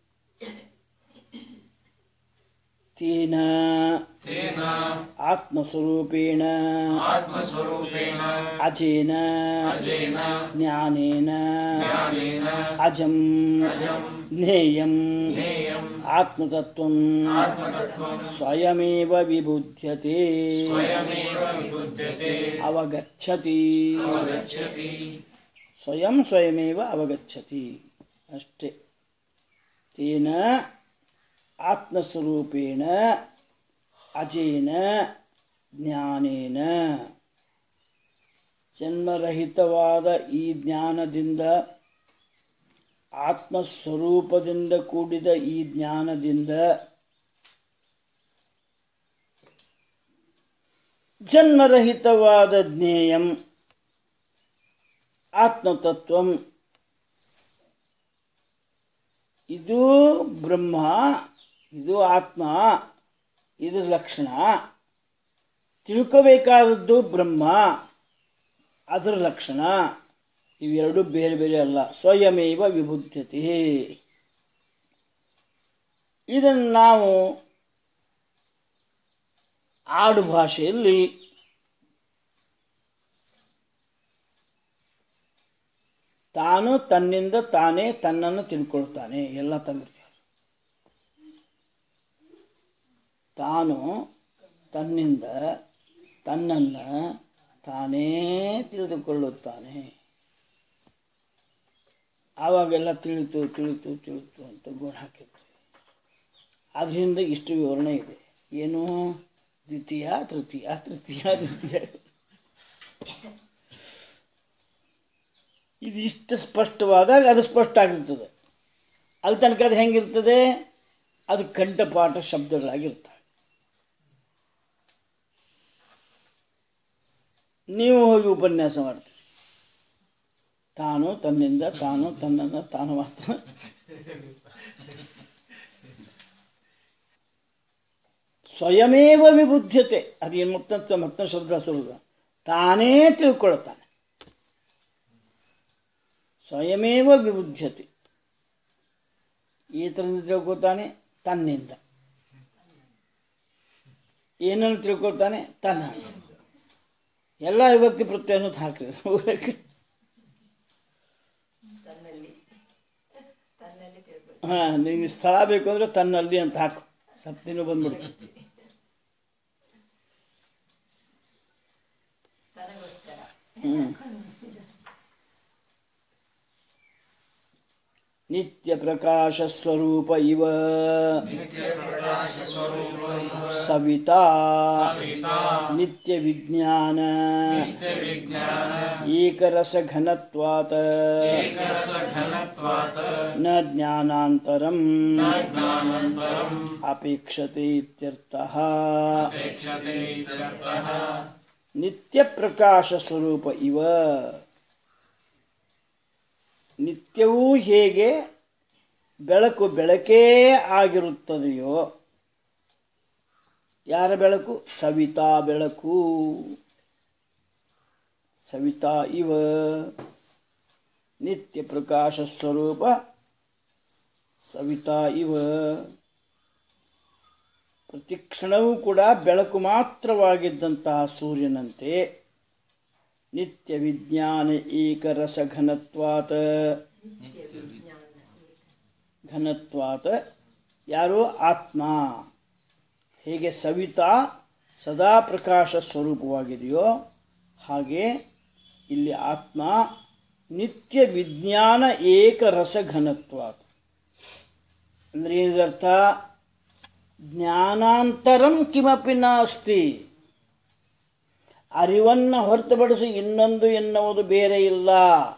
ತೇನ तेन ಆತ್ಮಸ್ವರೂಪೇಣ आत्मस्वरूपेण ಅಜೇನ अजेन ಜ್ಞಾನೇನ ज्ञानेन ಅಜಂ अजम् ಜ್ಞೇಯಂ ज्ञेयम् ಆತ್ಮತತ್ವಂ आत्मतत्त्वम् ಸ್ವಯಮೇವ ವಿಬುಧ್ಯತೆ स्वयमेव विबुध्यते ಅವಗಚ್ಚತಿ अवगच्छति ಸ್ವಯಂ ಸ್ವಯಮೇವ ಅವಗಚ್ಚತಿ ಅಷ್ಟೇ ತೇನ ಆತ್ಮಸ್ವರೂಪೇಣ ಅಜೇನ ಜ್ಞಾನೇನ ಜನ್ಮರಹಿತವಾದ ಈ ಜ್ಞಾನದಿಂದ ಆತ್ಮಸ್ವರೂಪದಿಂದ ಕೂಡಿದ ಈ ಜ್ಞಾನದಿಂದ ಜನ್ಮರಹಿತವಾದ ಜ್ಞೇಯಂ ಆತ್ಮತತ್ವಂ ಇದು ಬ್ರಹ್ಮ ಇದು ಆತ್ಮ ಇದು ಲಕ್ಷಣ ತಿಳ್ಕೋಬೇಕಾದದ್ದು ಬ್ರಹ್ಮ ಅದರ ಲಕ್ಷಣ ಇವೆರಡು ಬೇರೆ ಬೇರೆ ಅಲ್ಲ ಸ್ವಯಮೇವ ವಿಬುದ್ಧತೆ ಇದನ್ನು ನಾವು ಆಡು ಭಾಷೆಯಲ್ಲಿ ತಾನು ತನ್ನಿಂದ ತಾನೇ ತನ್ನನ್ನು ತಿಳ್ಕೊಳ್ತಾನೆ ಎಲ್ಲ ತಂಗಿರ್ತಾರೆ ತಾನು ತನ್ನಿಂದ ತನ್ನನ್ನು ತಾನೇ ತಿಳಿದುಕೊಳ್ಳುತ್ತಾನೆ ಆವಾಗೆಲ್ಲ ತಿಳಿತು ತಿಳಿತು ತಿಳಿತು ಅಂತ ಗುಣ ಹಾಕಿರ್ತೀವಿ ಅದರಿಂದ ಇಷ್ಟು ವಿವರಣೆ ಇದೆ ಏನು ದ್ವಿತೀಯ ತೃತೀಯ ತೃತೀಯ ದ್ವಿತೀಯ ಇದು ಇಷ್ಟು ಸ್ಪಷ್ಟವಾದಾಗ ಅದು ಸ್ಪಷ್ಟ ಆಗಿರ್ತದೆ ಅಲ್ಲಿ ತನಕ ಅದು ಹೆಂಗಿರ್ತದೆ ಅದು ಕಂಠಪಾಠ ಶಬ್ದಗಳಾಗಿರ್ತವೆ ನೀವು ಹೋಗಿ ಉಪನ್ಯಾಸ ಮಾಡ್ತೀರಿ ತಾನು ತನ್ನಿಂದ ತಾನು ತನ್ನನ್ನು ತಾನು ಮಾತ್ರ ಸ್ವಯಮೇವ ವಿಬುದ್ಧತೆ ಅದೇನು ಮತ್ತೊಂದು ಮತ್ತೊಂದು ಶಬ್ದ ಸುಲಭ ತಾನೇ ತಿಳ್ಕೊಳ್ತಾನೆ ಸ್ವಯಮೇವ ವಿಬುದ್ಧತೆ ಈತರಿಂದ ತಿಳ್ಕೊತಾನೆ ತನ್ನಿಂದ ಏನನ್ನು ತಿಳ್ಕೊಳ್ತಾನೆ ತನ್ನ ಎಲ್ಲ ವಿಭಕ್ತಿ ಪ್ರತ್ಯಯ ಅನ್ನೋದು ಹಾಕಿದ್ರು ಹಾಂ ನಿಮಗೆ ಸ್ಥಳ ಬೇಕು ಅಂದರೆ ತನ್ನಲ್ಲಿ ಅಂತ ಹಾಕು ಸತ್ತಿನೂ ಬಂದ್ಬಿಡ್ತು ಹ್ಞೂ ನಿತ್ಯ ಪ್ರಕಾಶ ಸ್ವರೂಪ ಇವ ಸವಿತಾ ನಿತ್ಯ ವಿಜ್ಞಾನ ಏಕರಸ ಘನತ್ವಾತ ನ ಜ್ಞಾನಾಂತರಂ ಅಪೇಕ್ಷತೆ ಇತ್ಯರ್ಥಃ ನಿತ್ಯ ಪ್ರಕಾಶ ಸ್ವರೂಪ ಇವ ನಿತ್ಯವೂ ಹೇಗೆ ಬೆಳಕು ಬೆಳಕೇ ಆಗಿರುತ್ತದೆಯೋ ಯಾರ ಬೆಳಕು ಸವಿತಾ ಬೆಳಕು ಸವಿತಾ ಇವ ನಿತ್ಯ ಪ್ರಕಾಶ ಸ್ವರೂಪ ಸವಿತಾ ಇವ ಪ್ರತಿಕ್ಷಣವೂ ಕೂಡ ಬೆಳಕು ಮಾತ್ರವಾಗಿದ್ದಂತಹ ಸೂರ್ಯನಂತೆ ನಿತ್ಯ ವಿಜ್ಞಾನ ಏಕರಸ ಘನತ್ವಾತ ಘನತ್ವಾತ ಯಾರು ಆತ್ಮ ಹೇಗೆ ಸವಿತಾ ಸದಾ ಪ್ರಕಾಶ ಸ್ವರೂಪವಾಗಿದೆಯೋ ಹಾಗೆ ಇಲ್ಲಿ ಆತ್ಮ ನಿತ್ಯ ವಿಜ್ಞಾನ ಏಕರಸ ಘನತ್ವಾತ ಅಂದರೆ ಏನರ್ಥ ಜ್ಞಾನಾಂತರಂ ಕಿಮಪಿ ನಾಸ್ತಿ ಅರಿವನ್ನು ಹೊರತುಪಡಿಸಿ ಇನ್ನೊಂದು ಎನ್ನುವುದು ಬೇರೆ ಇಲ್ಲ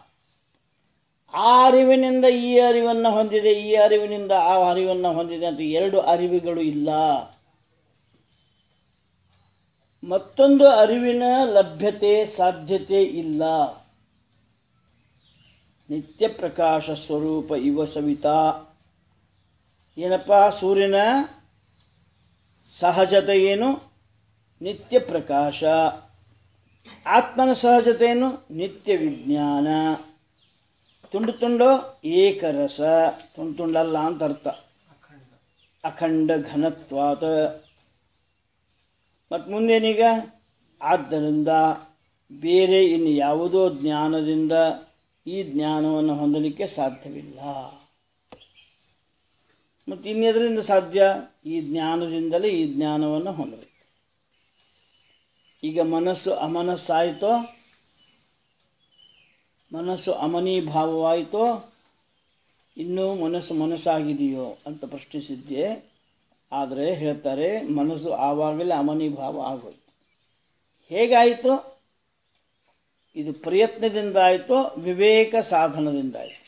ಆ ಅರಿವಿನಿಂದ ಈ ಅರಿವನ್ನು ಹೊಂದಿದೆ ಈ ಅರಿವಿನಿಂದ ಆ ಅರಿವನ್ನು ಹೊಂದಿದೆ ಅಂತ ಎರಡು ಅರಿವುಗಳು ಇಲ್ಲ ಮತ್ತೊಂದು ಅರಿವಿನ ಲಭ್ಯತೆ ಸಾಧ್ಯತೆ ಇಲ್ಲ ನಿತ್ಯ ಪ್ರಕಾಶ ಸ್ವರೂಪ ಇವ ಸವಿತಾ ಏನಪ್ಪ ಸೂರ್ಯನ ಸಹಜತೆ ಏನು ನಿತ್ಯ ಪ್ರಕಾಶ ಆತ್ಮನ ಸಹಜತೆ ಏನು ನಿತ್ಯ ವಿಜ್ಞಾನ ತುಂಡು ತುಂಡು ಏಕರಸ ತುಂಡು ತುಂಡಲ್ಲ ಅಂತ ಅರ್ಥ ಅಖಂಡ ಘನತ್ವಾತ ಮತ್ತು ಮುಂದೇನೀಗ ಆದ್ದರಿಂದ ಬೇರೆ ಇನ್ನು ಯಾವುದೋ ಜ್ಞಾನದಿಂದ ಈ ಜ್ಞಾನವನ್ನು ಹೊಂದಲಿಕ್ಕೆ ಸಾಧ್ಯವಿಲ್ಲ ಮತ್ತು ಇನ್ನೆದರಿಂದ ಸಾಧ್ಯ ಈ ಜ್ಞಾನದಿಂದಲೇ ಈ ಜ್ಞಾನವನ್ನು ಹೊಂದಬೇಕು ಈಗ ಮನಸ್ಸು ಅಮನಸ್ಸಾಯಿತೋ ಮನಸ್ಸು ಅಮನೀಭಾವವಾಯಿತೋ ಇನ್ನೂ ಮನಸ್ಸು ಮನಸ್ಸಾಗಿದೆಯೋ ಅಂತ ಪ್ರಶ್ನಿಸಿದ್ದೆ ಆದರೆ ಹೇಳ್ತಾರೆ ಮನಸ್ಸು ಆವಾಗಲೇ ಅಮನೀಭಾವ ಆಗೋಯ್ತು ಹೇಗಾಯಿತು ಇದು ಪ್ರಯತ್ನದಿಂದ ಆಯಿತು ವಿವೇಕ ಸಾಧನದಿಂದ ಆಯಿತು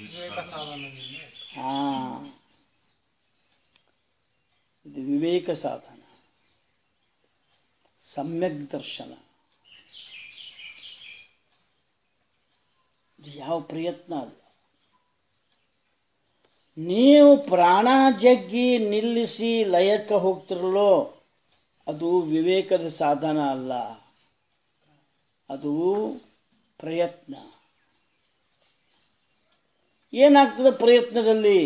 ಹಾಂ ಇದು ವಿವೇಕ ಸಾಧನ ಸಮ್ಯಕ್ ದರ್ಶನ ಇದು ಯಾವ ಪ್ರಯತ್ನ ಅಲ್ಲ ನೀವು ಪ್ರಾಣ ಜಗ್ಗಿ ನಿಲ್ಲಿಸಿ ಲಯಕ್ಕೆ ಹೋಗ್ತಿರಲೋ ಅದು ವಿವೇಕದ ಸಾಧನ ಅಲ್ಲ ಅದು ಪ್ರಯತ್ನ ಏನಾಗ್ತದೆ ಪ್ರಯತ್ನದಲ್ಲಿ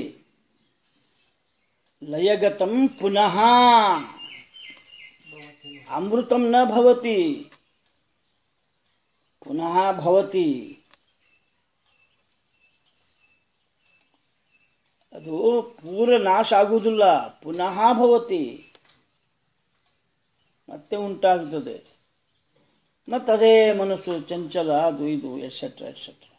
ಲಯಗತಂ ಪುನಃ ಅಮೃತಂ ನ ಭವತಿ ಪುನಃ ಭವತಿ ಅದು ಪೂರ ನಾಶ ಆಗುವುದಿಲ್ಲ ಪುನಃ ಭವತಿ ಮತ್ತೆ ಉಂಟಾಗ್ತದೆ ಮತ್ತು ಅದೇ ಮನಸ್ಸು ಚಂಚಲ ಅದು ಇದು ಎಟ್ಸೆಟ್ರಾ ಎಟ್ಸೆಟ್ರಾ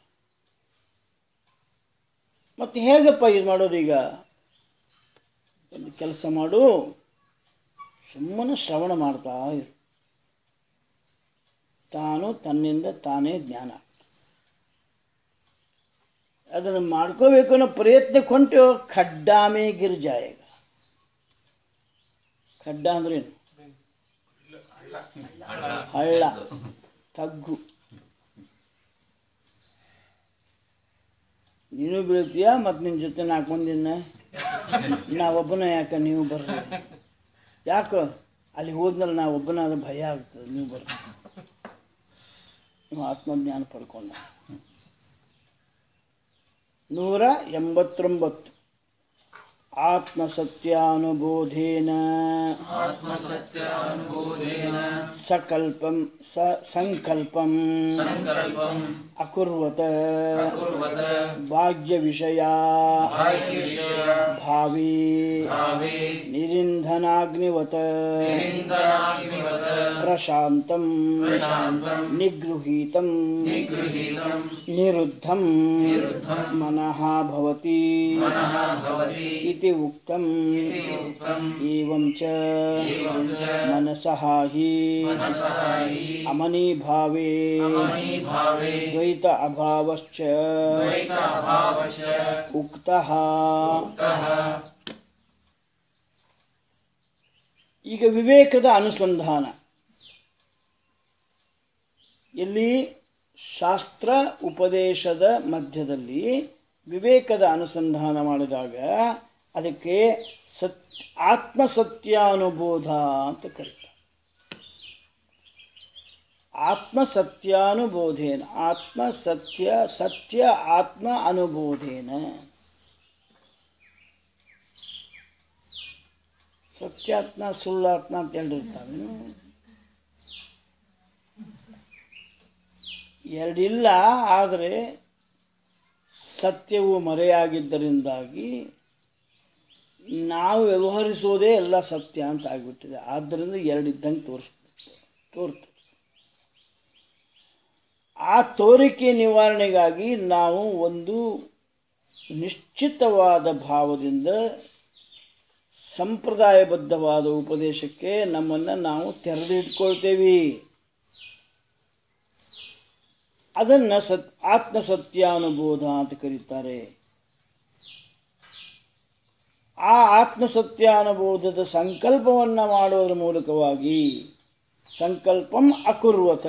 ಮತ್ತು ಹೇಗಪ್ಪ ಇದು ಮಾಡೋದು ಈಗ ಒಂದು ಕೆಲಸ ಮಾಡು ಸುಮ್ಮನೆ ಶ್ರವಣ ಮಾಡ್ತಾ ಇರು ತಾನು ತನ್ನಿಂದ ತಾನೇ ಜ್ಞಾನ ಅದನ್ನು ಮಾಡ್ಕೋಬೇಕು ಅನ್ನೋ ಪ್ರಯತ್ನಕ್ಕೆ ಹೊಂಟು ಖಡ್ಡಾಮೇ ಗಿರ್ಜಾಯಗ ಖಡ್ಡ ಅಂದ್ರೇನು ಹಳ್ಳ ತಗ್ಗು ನೀನು ಬೀಳ್ತೀಯ ಮತ್ತು ನಿನ್ನ ಜೊತೆ ನಾಲ್ಕು ಮಂದಿನ ನಾ ಒಬ್ಬನ ಯಾಕೆ ನೀವು ಬರ್ರಿ ಯಾಕೆ ಅಲ್ಲಿ ಹೋದ್ಮೇಲೆ ನಾ ಒಬ್ಬನಾದ ಭಯ ಆಗ್ತದೆ ನೀವು ಬರ್ರಿ ನೀವು ಆತ್ಮಜ್ಞಾನ ಪಡ್ಕೊಂಡ ನೂರ ಎಂಬತ್ತೊಂಬತ್ತು ಆತ್ಮಸತ್ಯಾನುಬೋಧೇನ ಆತ್ಮಸತ್ಯಾನುಬೋಧೇನ ಸಕಲ್ಪಂ ಸ ಸಂಕಲ್ಪಂ ಸಂಕಲ್ಪಂ ಅಕುರ್ವತ ಕುರ್ವತ ಭಾಗ್ಯವಿಷಯ ಭಾಗ್ಯವಿಷಯ ಭಾವಿ ಭಾವೇ ನಿರಿಂಧನಾಗ್ನಿವತ ನಿರಿಂದನಾಗ್ನಿವತ ಪ್ರಶಾಂತಂ ಪ್ರಶಾಂತಂ ನಿಗೃಹೀತಂ ನಿಗೃಹೀತಂ ನಿರುದ್ಧಂ ನಿರುದ್ಧಂ ಮನಃ ಭವತಿ ಮನಃ ಭವತಿ इति उक्तम् इति उक्तम् एवं च एवं च मनसः हि मनसः हि अमनीभावे अमनीभावे द्वैत अभावश्च द्वैत अभावश्च उक्तः उक्तः ಈಗ ವಿವೇಕದ ಅನುಸಂಧಾನ ಎಲ್ಲಿ ಶಾಸ್ತ್ರ ಉಪದೇಶದ ಮಧ್ಯದಲ್ಲಿ ವಿವೇಕದ ಅನುಸಂಧಾನ ಮಾಡಿದಾಗ ಅದಕ್ಕೆ ಸತ್ ಆತ್ಮಸತ್ಯಾನುಬೋಧ ಅಂತ ಕರೀತಾರೆ ಆತ್ಮಸತ್ಯಾನುಬೋಧೇನ ಆತ್ಮಸತ್ಯ ಸತ್ಯ ಆತ್ಮ ಅನುಬೋಧೇನ ಸತ್ಯಾತ್ಮ ಸುಳ್ಳಾತ್ಮ ಅಂತ ಹೇಳಿರ್ತಾವೆ ಎರಡಿಲ್ಲ ಆದರೆ ಸತ್ಯವು ಮರೆಯಾಗಿದ್ದರಿಂದಾಗಿ ನಾವು ವ್ಯವಹರಿಸೋದೇ ಎಲ್ಲ ಸತ್ಯ ಅಂತ ಆಗಿಬಿಟ್ಟಿದೆ ಆದ್ದರಿಂದ ಎರಡಿದ್ದಂಗೆ ತೋರಿಸ್ತದೆ ತೋರ್ತದೆ ಆ ತೋರಿಕೆ ನಿವಾರಣೆಗಾಗಿ ನಾವು ಒಂದು ನಿಶ್ಚಿತವಾದ ಭಾವದಿಂದ ಸಂಪ್ರದಾಯಬದ್ಧವಾದ ಉಪದೇಶಕ್ಕೆ ನಮ್ಮನ್ನು ನಾವು ತೆರೆದಿಟ್ಕೊಳ್ತೇವೆ ಅದನ್ನು ಸತ್ ಆತ್ಮಸತ್ಯಾನುಬೋಧ ಅಂತ ಕರೀತಾರೆ ಆ ಆತ್ಮಸತ್ಯಾನುಬೋಧದ ಸಂಕಲ್ಪವನ್ನು ಮಾಡೋದ್ರ ಮೂಲಕವಾಗಿ ಸಂಕಲ್ಪಂ ಅಕುರ್ವತ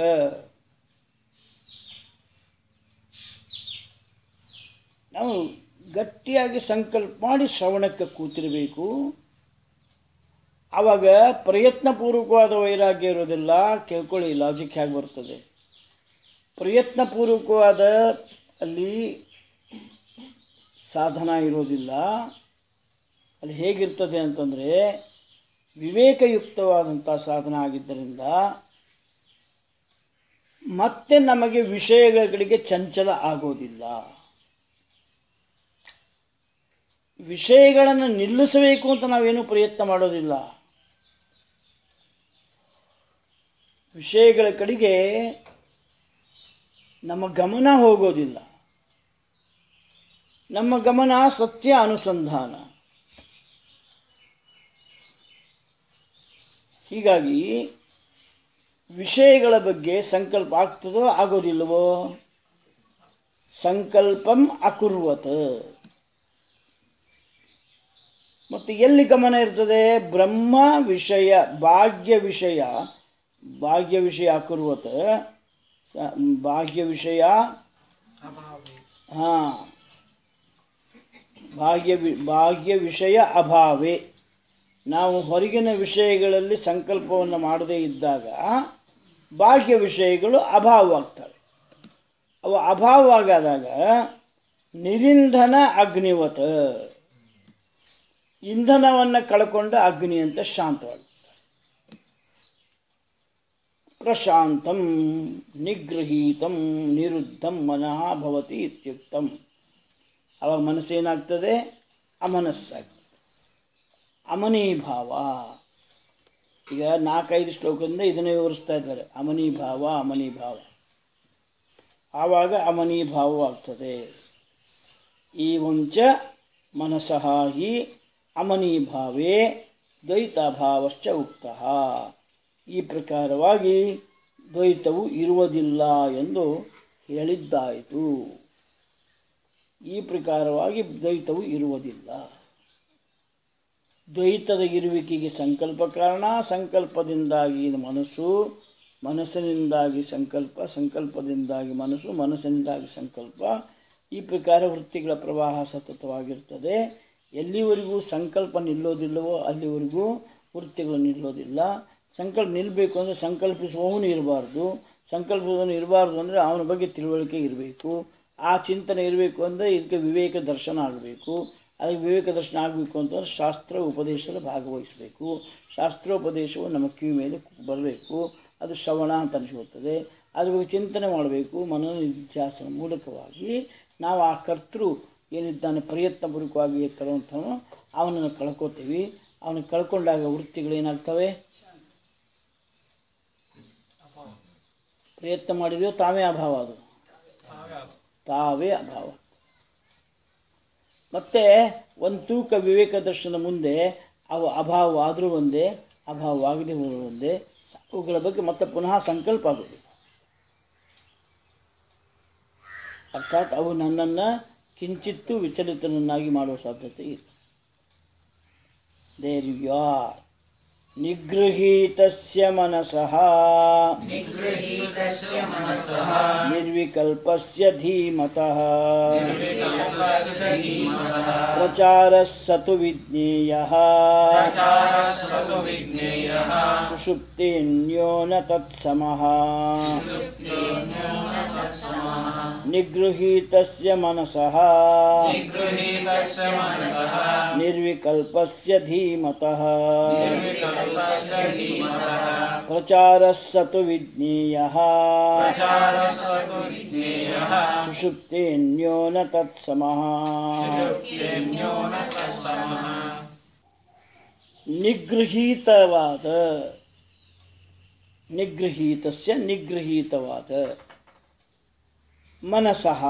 ನಾವು ಗಟ್ಟಿಯಾಗಿ ಸಂಕಲ್ಪ ಮಾಡಿ ಶ್ರವಣಕ್ಕೆ ಕೂತಿರಬೇಕು ಆವಾಗ ಪ್ರಯತ್ನಪೂರ್ವಕವಾದ ವೈರಾಗ್ಯ ಇರೋದಿಲ್ಲ ಕೇಳ್ಕೊಳ್ಳಿ ಲಾಜಿಕ್ ಹೇಗೆ ಬರ್ತದೆ ಪ್ರಯತ್ನಪೂರ್ವಕವಾದ ಅಲ್ಲಿ ಸಾಧನ ಇರೋದಿಲ್ಲ ಅಲ್ಲಿ ಹೇಗಿರ್ತದೆ ಅಂತಂದರೆ ವಿವೇಕಯುಕ್ತವಾದಂಥ ಸಾಧನ ಆಗಿದ್ದರಿಂದ ಮತ್ತೆ ನಮಗೆ ವಿಷಯಗಳ ಕಡೆಗೆ ಚಂಚಲ ಆಗೋದಿಲ್ಲ ವಿಷಯಗಳನ್ನು ನಿಲ್ಲಿಸಬೇಕು ಅಂತ ನಾವೇನು ಪ್ರಯತ್ನ ಮಾಡೋದಿಲ್ಲ ವಿಷಯಗಳ ಕಡೆಗೆ ನಮ್ಮ ಗಮನ ಹೋಗೋದಿಲ್ಲ ನಮ್ಮ ಗಮನ ಸತ್ಯ ಅನುಸಂಧಾನ ಹೀಗಾಗಿ ವಿಷಯಗಳ ಬಗ್ಗೆ ಸಂಕಲ್ಪ ಆಗ್ತದೋ ಆಗೋದಿಲ್ಲವೋ ಸಂಕಲ್ಪಂ ಅಕುರ್ವತ ಮತ್ತು ಎಲ್ಲಿ ಗಮನ ಇರ್ತದೆ ಬ್ರಹ್ಮ ವಿಷಯ ಭಾಗ್ಯ ವಿಷಯ ಭಾಗ್ಯ ವಿಷಯ ಅಕುರ್ವತ ಸ ಭಾಗ್ಯ ವಿಷಯ ಹಾಂ ಭಾಗ್ಯ ವಿ ಭಾಗ್ಯ ವಿಷಯ ಅಭಾವೆ ನಾವು ಹೊರಗಿನ ವಿಷಯಗಳಲ್ಲಿ ಸಂಕಲ್ಪವನ್ನು ಮಾಡದೇ ಇದ್ದಾಗ ಬಾಹ್ಯ ವಿಷಯಗಳು ಅಭಾವವಾಗ್ತವೆ ಅವು ಅಭಾವವಾಗದಾಗ ನಿರಿಂಧನ ಅಗ್ನಿವತ ಇಂಧನವನ್ನು ಕಳ್ಕೊಂಡ ಅಗ್ನಿ ಅಂತ ಶಾಂತವಾಗುತ್ತೆ ಪ್ರಶಾಂತಂ ನಿಗೃಹೀತಂ ನಿರುದ್ಧಂ ಮನಃ ಭವತಿ ಇತ್ಯುಕ್ತಂ ಅವಾಗ ಮನಸ್ಸೇನಾಗ್ತದೆ ಅಮನಸ್ಸಾಗ್ತದೆ ಅಮನೀಭಾವ ಈಗ ನಾಲ್ಕೈದು ಶ್ಲೋಕದಿಂದ ಇದನ್ನೇ ವಿವರಿಸ್ತಾ ಇದ್ದಾರೆ ಅಮನೀಭಾವ ಅಮನೀಭಾವ ಆವಾಗ ಅಮನೀಭಾವವಾಗ್ತದೆ ಈ ವಂಚ ಮನಸಃ ಹಿ ಅಮನೀಭಾವೇ ದ್ವೈತಾಭಾವಶ್ಚ ಉಕ್ತಃ ಈ ಪ್ರಕಾರವಾಗಿ ದ್ವೈತವು ಇರುವುದಿಲ್ಲ ಎಂದು ಹೇಳಿದ್ದಾಯಿತು ಈ ಪ್ರಕಾರವಾಗಿ ದ್ವೈತವು ಇರುವುದಿಲ್ಲ ದ್ವೈತದ ಇರುವಿಕೆಗೆ ಸಂಕಲ್ಪ ಕಾರಣ ಸಂಕಲ್ಪದಿಂದಾಗಿ ಮನಸ್ಸು ಮನಸ್ಸಿನಿಂದಾಗಿ ಸಂಕಲ್ಪ ಸಂಕಲ್ಪದಿಂದಾಗಿ ಮನಸ್ಸು ಮನಸ್ಸಿನಿಂದಾಗಿ ಸಂಕಲ್ಪ ಈ ಪ್ರಕಾರ ವೃತ್ತಿಗಳ ಪ್ರವಾಹ ಸತತವಾಗಿರ್ತದೆ ಎಲ್ಲಿವರೆಗೂ ಸಂಕಲ್ಪ ನಿಲ್ಲೋದಿಲ್ಲವೋ ಅಲ್ಲಿವರೆಗೂ ವೃತ್ತಿಗಳು ನಿಲ್ಲೋದಿಲ್ಲ ಸಂಕಲ್ಪ ನಿಲ್ಲಬೇಕು ಅಂದರೆ ಸಂಕಲ್ಪಿಸುವವನು ಇರಬಾರ್ದು ಸಂಕಲ್ಪದವನು ಇರಬಾರ್ದು ಅಂದರೆ ಅವನ ಬಗ್ಗೆ ತಿಳುವಳಿಕೆ ಇರಬೇಕು ಆ ಚಿಂತನೆ ಇರಬೇಕು ಅಂದರೆ ಇದಕ್ಕೆ ವಿವೇಕ ದರ್ಶನ ಆಗಬೇಕು ಅದಕ್ಕೆ ವಿವೇಕ ದರ್ಶನ ಆಗಬೇಕು ಅಂತಂದ್ರೆ ಶಾಸ್ತ್ರ ಉಪದೇಶದಲ್ಲಿ ಭಾಗವಹಿಸಬೇಕು ಶಾಸ್ತ್ರೋಪದೇಶವು ನಮ್ಮ ಕಿವಿ ಮೇಲೆ ಬರಬೇಕು ಅದು ಶ್ರವಣ ಅಂತ ಅನಿಸ್ಕೊಳ್ತದೆ ಅದ್ರ ಬಗ್ಗೆ ಚಿಂತನೆ ಮಾಡಬೇಕು ಮನೋನಿಧ್ಯಾಸನ ಮೂಲಕವಾಗಿ ನಾವು ಆ ಕರ್ತೃ ಏನಿದ್ದಾನೆ ಪ್ರಯತ್ನಪೂರ್ವಕವಾಗಿ ತರುವಂಥವನು ಅವನನ್ನು ಕಳ್ಕೊತೀವಿ ಅವನು ಕಳ್ಕೊಂಡಾಗ ವೃತ್ತಿಗಳೇನಾಗ್ತವೆ ಪ್ರಯತ್ನ ಮಾಡಿದೆಯೋ ತಾವೇ ಅಭಾವ ಅದು ತಾವೇ ಅಭಾವ ಮತ್ತೆ ಒಂದು ತೂಕ ವಿವೇಕ ದರ್ಶನ ಮುಂದೆ ಅವು ಅಭಾವ ಆದರೂ ಒಂದೇ ಅಭಾವವಾಗದೆ ಹೋದರೂ ಒಂದೇ ಅವುಗಳ ಬಗ್ಗೆ ಮತ್ತೆ ಪುನಃ ಸಂಕಲ್ಪ ಆಗೋದು ಅರ್ಥಾತ್ ಅವು ನನ್ನನ್ನು ಕಿಂಚಿತ್ತೂ ವಿಚಲಿತನನ್ನಾಗಿ ಮಾಡುವ ಸಾಧ್ಯತೆ ಇದೆ ದೇರ್ ಯು ಆರ್ ನಿಗೃಹೀತಸ್ಯ ಮನಸಃ निगृहीतस्य मनसः ನಿರ್ವಿಕಲ್ಪಸ್ಯ ಧೀಮತಃ विकल्पस्य धीमतः ಪ್ರಚಾರः ಸ ತು ವಿಜ್ಞೇಯಃ प्रचारः स तु विज्ञेयः ಸುಷುಪ್ತಿನ್ಯೋ ನ ತತ್ಸಮಃ ನಿಗೃಹೀತಸ್ಯ ಮನಸಃ निगृहीतस्य मनसः ನಿರ್ವಿಕಲ್ಪಸ್ಯ ಧೀಮತಃ निर्विकल्पस्य धीमतः ಪ್ರಚಾರः ಸ ತು ವಿಜ್ಞೇಯಃ प्रचारः स तु विज्ञेयः ಸುಷುಪ್ತಿನ್ಯೋ ನ ತತ್ಸಮಃ सुप्तेन्यो न तत्समः ನಿಗೃಹೀತವಾದ ನಿಗೃಹೀತಸ್ಯ ನಿಗೃಹೀತವಾದ ಮನಸಃ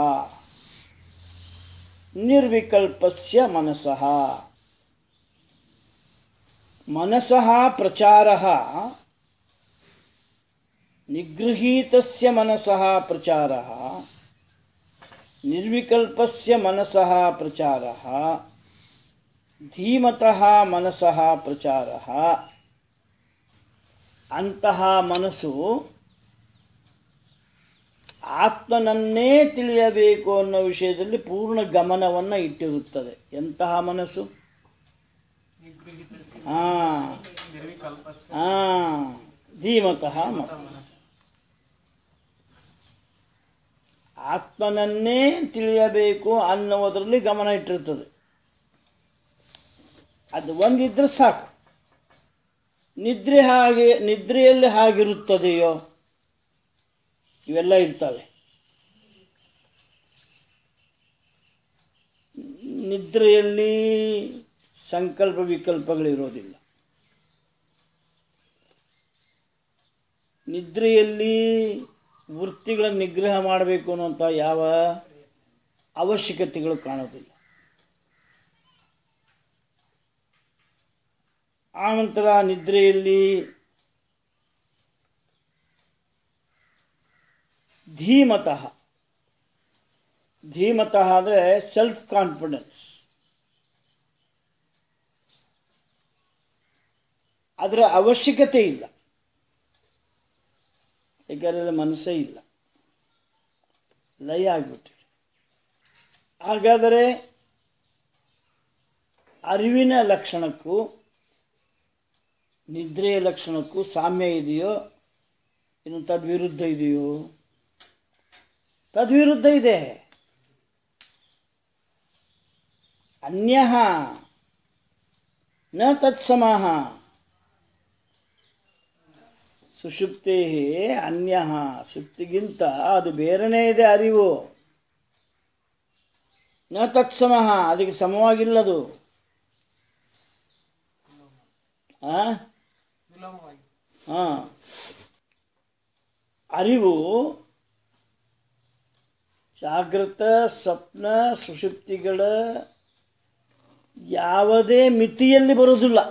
ನಿರ್ವಿಕಲ್ಪಸ್ಯ ಮನಸಃ ಮನಸಃ ಪ್ರಚಾರः ನಿಗೃಹೀತಸ್ಯ ಮನಸಃ ಪ್ರಚಾರः ನಿರ್ವಿಕಲ್ಪಸ್ಯ ಮನಸಃ ಪ್ರಚಾರः ಧೀಮತಃ ಮನಸಃ ಪ್ರಚಾರः ಅಂತಹ ಮನಸ್ಸು ಆತ್ಮನನ್ನೇ ತಿಳಿಯಬೇಕು ಅನ್ನೋ ವಿಷಯದಲ್ಲಿ ಪೂರ್ಣ ಗಮನವನ್ನು ಇಟ್ಟಿರುತ್ತದೆ ಎಂತಹ ಮನಸ್ಸು ಹಾ ಹಾ ಧೀಮತಃ ಮತ ಆತ್ಮನನ್ನೇ ತಿಳಿಯಬೇಕು ಅನ್ನುವುದರಲ್ಲಿ ಗಮನ ಇಟ್ಟಿರ್ತದೆ ಅದು ಒಂದಿದ್ರೆ ಸಾಕು ನಿದ್ರೆ ಹಾಗೆ ನಿದ್ರೆಯಲ್ಲಿ ಹಾಗಿರುತ್ತದೆಯೋ ಇವೆಲ್ಲ ಇರ್ತವೆ ನಿದ್ರೆಯಲ್ಲಿ ಸಂಕಲ್ಪ ವಿಕಲ್ಪಗಳಿರೋದಿಲ್ಲ ನಿದ್ರೆಯಲ್ಲಿ ವೃತ್ತಿಗಳ ನಿಗ್ರಹ ಮಾಡಬೇಕು ಅನ್ನುವಂಥ ಯಾವ ಅವಶ್ಯಕತೆಗಳು ಕಾಣೋದಿಲ್ಲ ಆನಂತರ ನಿದ್ರೆಯಲ್ಲಿ ಧೀಮತಃ ಧೀಮತಃ ಅಂದರೆ ಸೆಲ್ಫ್ ಕಾನ್ಫಿಡೆನ್ಸ್ ಅದರ ಅವಶ್ಯಕತೆ ಇಲ್ಲ ಯಾಕಂದರೆ ಮನಸ್ಸೇ ಇಲ್ಲ ಲಯ ಆಗಿಬಿಟ್ಟಿದೆ ಹಾಗಾದರೆ ಅರಿವಿನ ಲಕ್ಷಣಕ್ಕೂ ನಿದ್ರೆಯ ಲಕ್ಷಣಕ್ಕೂ ಸಾಮ್ಯ ಇದೆಯೋ ಇನ್ನು ತದ್ವಿರುದ್ಧ ಇದೆಯೋ ತದ್ವಿರುದ್ಧ ಇದೆ ಅನ್ಯ ನ ತತ್ಸಮಃ ಸುಷುಪ್ತೇ ಅನ್ಯ ಸುಪ್ತಿಗಿಂತ ಅದು ಬೇರೆನೇ ಇದೆ ಅರಿವು ನ ತತ್ಸಮಃ ಅದಕ್ಕೆ ಸಮವಾಗಿಲ್ಲದು ಆ ಹಾಂ ಅರಿವು ಜಾಗೃತ ಸ್ವಪ್ನ ಸುಷುಪ್ತಿಗಳ ಯಾವುದೇ ಮಿತಿಯಲ್ಲಿ ಬರುವುದಿಲ್ಲ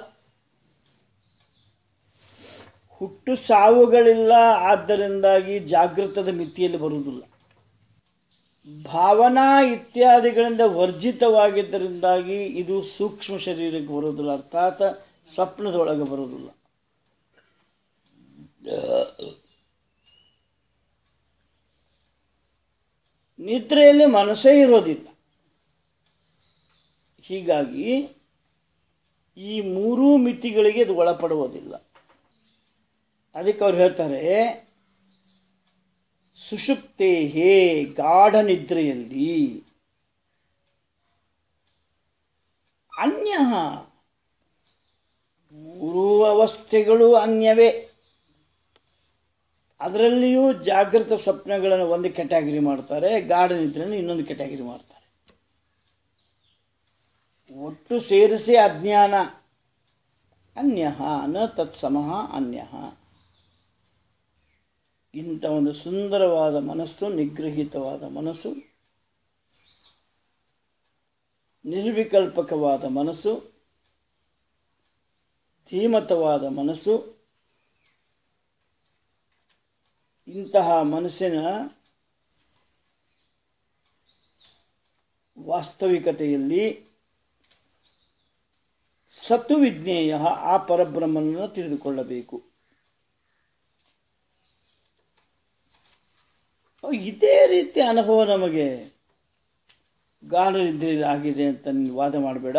ಹುಟ್ಟು ಸಾವುಗಳಿಲ್ಲ ಆದ್ದರಿಂದಾಗಿ ಜಾಗೃತದ ಮಿತಿಯಲ್ಲಿ ಬರುವುದಿಲ್ಲ ಭಾವನಾ ಇತ್ಯಾದಿಗಳಿಂದ ವರ್ಜಿತವಾಗಿದ್ದರಿಂದಾಗಿ ಇದು ಸೂಕ್ಷ್ಮ ಶರೀರಕ್ಕೆ ಬರುವುದಿಲ್ಲ ಅರ್ಥಾತ್ ಸ್ವಪ್ನದೊಳಗೆ ಬರುವುದಿಲ್ಲ ನಿದ್ರೆಯಲ್ಲಿ ಮನಸ್ಸೇ ಇರೋದಿಲ್ಲ ಹೀಗಾಗಿ ಈ ಮೂರೂ ಮಿತಿಗಳಿಗೆ ಇದು ಒಳಪಡುವುದಿಲ್ಲ ಅದಕ್ಕೆ ಅವ್ರು ಹೇಳ್ತಾರೆ ಸುಷುಪ್ತೇ ಹೇ ಗಾಢ ನಿದ್ರೆಯಲ್ಲಿ ಅನ್ಯ ಮೂರೂ ಅವಸ್ಥೆಗಳು ಅನ್ಯವೇ ಅದರಲ್ಲಿಯೂ ಜಾಗೃತ ಸ್ವಪ್ನಗಳನ್ನು ಒಂದು ಕೆಟಗರಿ ಮಾಡ್ತಾರೆ ಗಾಢ ನಿದ್ರೆಯನ್ನು ಇನ್ನೊಂದು ಕೆಟಗರಿ ಮಾಡ್ತಾರೆ ಒಟ್ಟು ಸೇರಿಸಿ ಅಜ್ಞಾನ ಅನ್ಯ ನ ತತ್ಸಮಃ ಅನ್ಯ ಇಂಥ ಒಂದು ಸುಂದರವಾದ ಮನಸ್ಸು ನಿಗೃಹೀತವಾದ ಮನಸ್ಸು ನಿರ್ವಿಕಲ್ಪಕವಾದ ಮನಸ್ಸು ಧೀಮತವಾದ ಮನಸ್ಸು ಇಂತಹ ಮನಸ್ಸಿನ ವಾಸ್ತವಿಕತೆಯಲ್ಲಿ ಸತ್ತು ವಿಜ್ಞೇಯ ಆ ಪರಬ್ರಹ್ಮನನ್ನು ತಿಳಿದುಕೊಳ್ಳಬೇಕು ಓ, ಇದೇ ರೀತಿ ಅನುಭವ ನಮಗೆ ಗಾಢ ನಿದ್ರೆ ಆಗಿದೆ ಅಂತ ನೀನು ವಾದ ಮಾಡಬೇಡ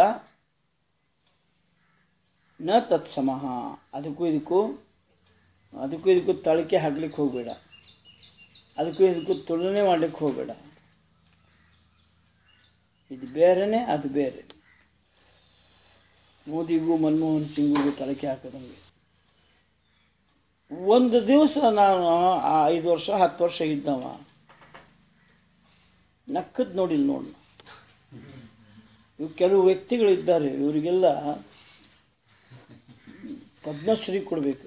ನ ತತ್ಸಮಃ ಅದಕ್ಕೂ ಇದಕ್ಕೂ ಅದಕ್ಕೂ ಇದಕ್ಕೂ ತಳಕೆ ಹಾಕ್ಲಿಕ್ಕೆ ಹೋಗಬೇಡ ಅದಕ್ಕೂ ಇದಕ್ಕೂ ತುಲನೆ ಮಾಡ್ಲಿಕ್ಕೆ ಹೋಗಬೇಡ ಇದು ಬೇರೆನೇ ಅದು ಬೇರೆ ಮೋದಿಗೂ ಮನಮೋಹನ್ ಸಿಂಗಿಗೂ ತಳಕೆ ಹಾಕದಂಗೆ ಒಂದು ದಿವಸ ನಾನು ಆ ಐದು ವರ್ಷ ಹತ್ತು ವರ್ಷ ಇದ್ದವ ನಕ್ಕದ್ ನೋಡಿಲ್ಲ ನೋಡ್ ಇವು ಕೆಲವು ವ್ಯಕ್ತಿಗಳಿದ್ದಾರೆ ಇವರಿಗೆಲ್ಲ ಪದ್ಮಶ್ರೀ ಕೊಡಬೇಕು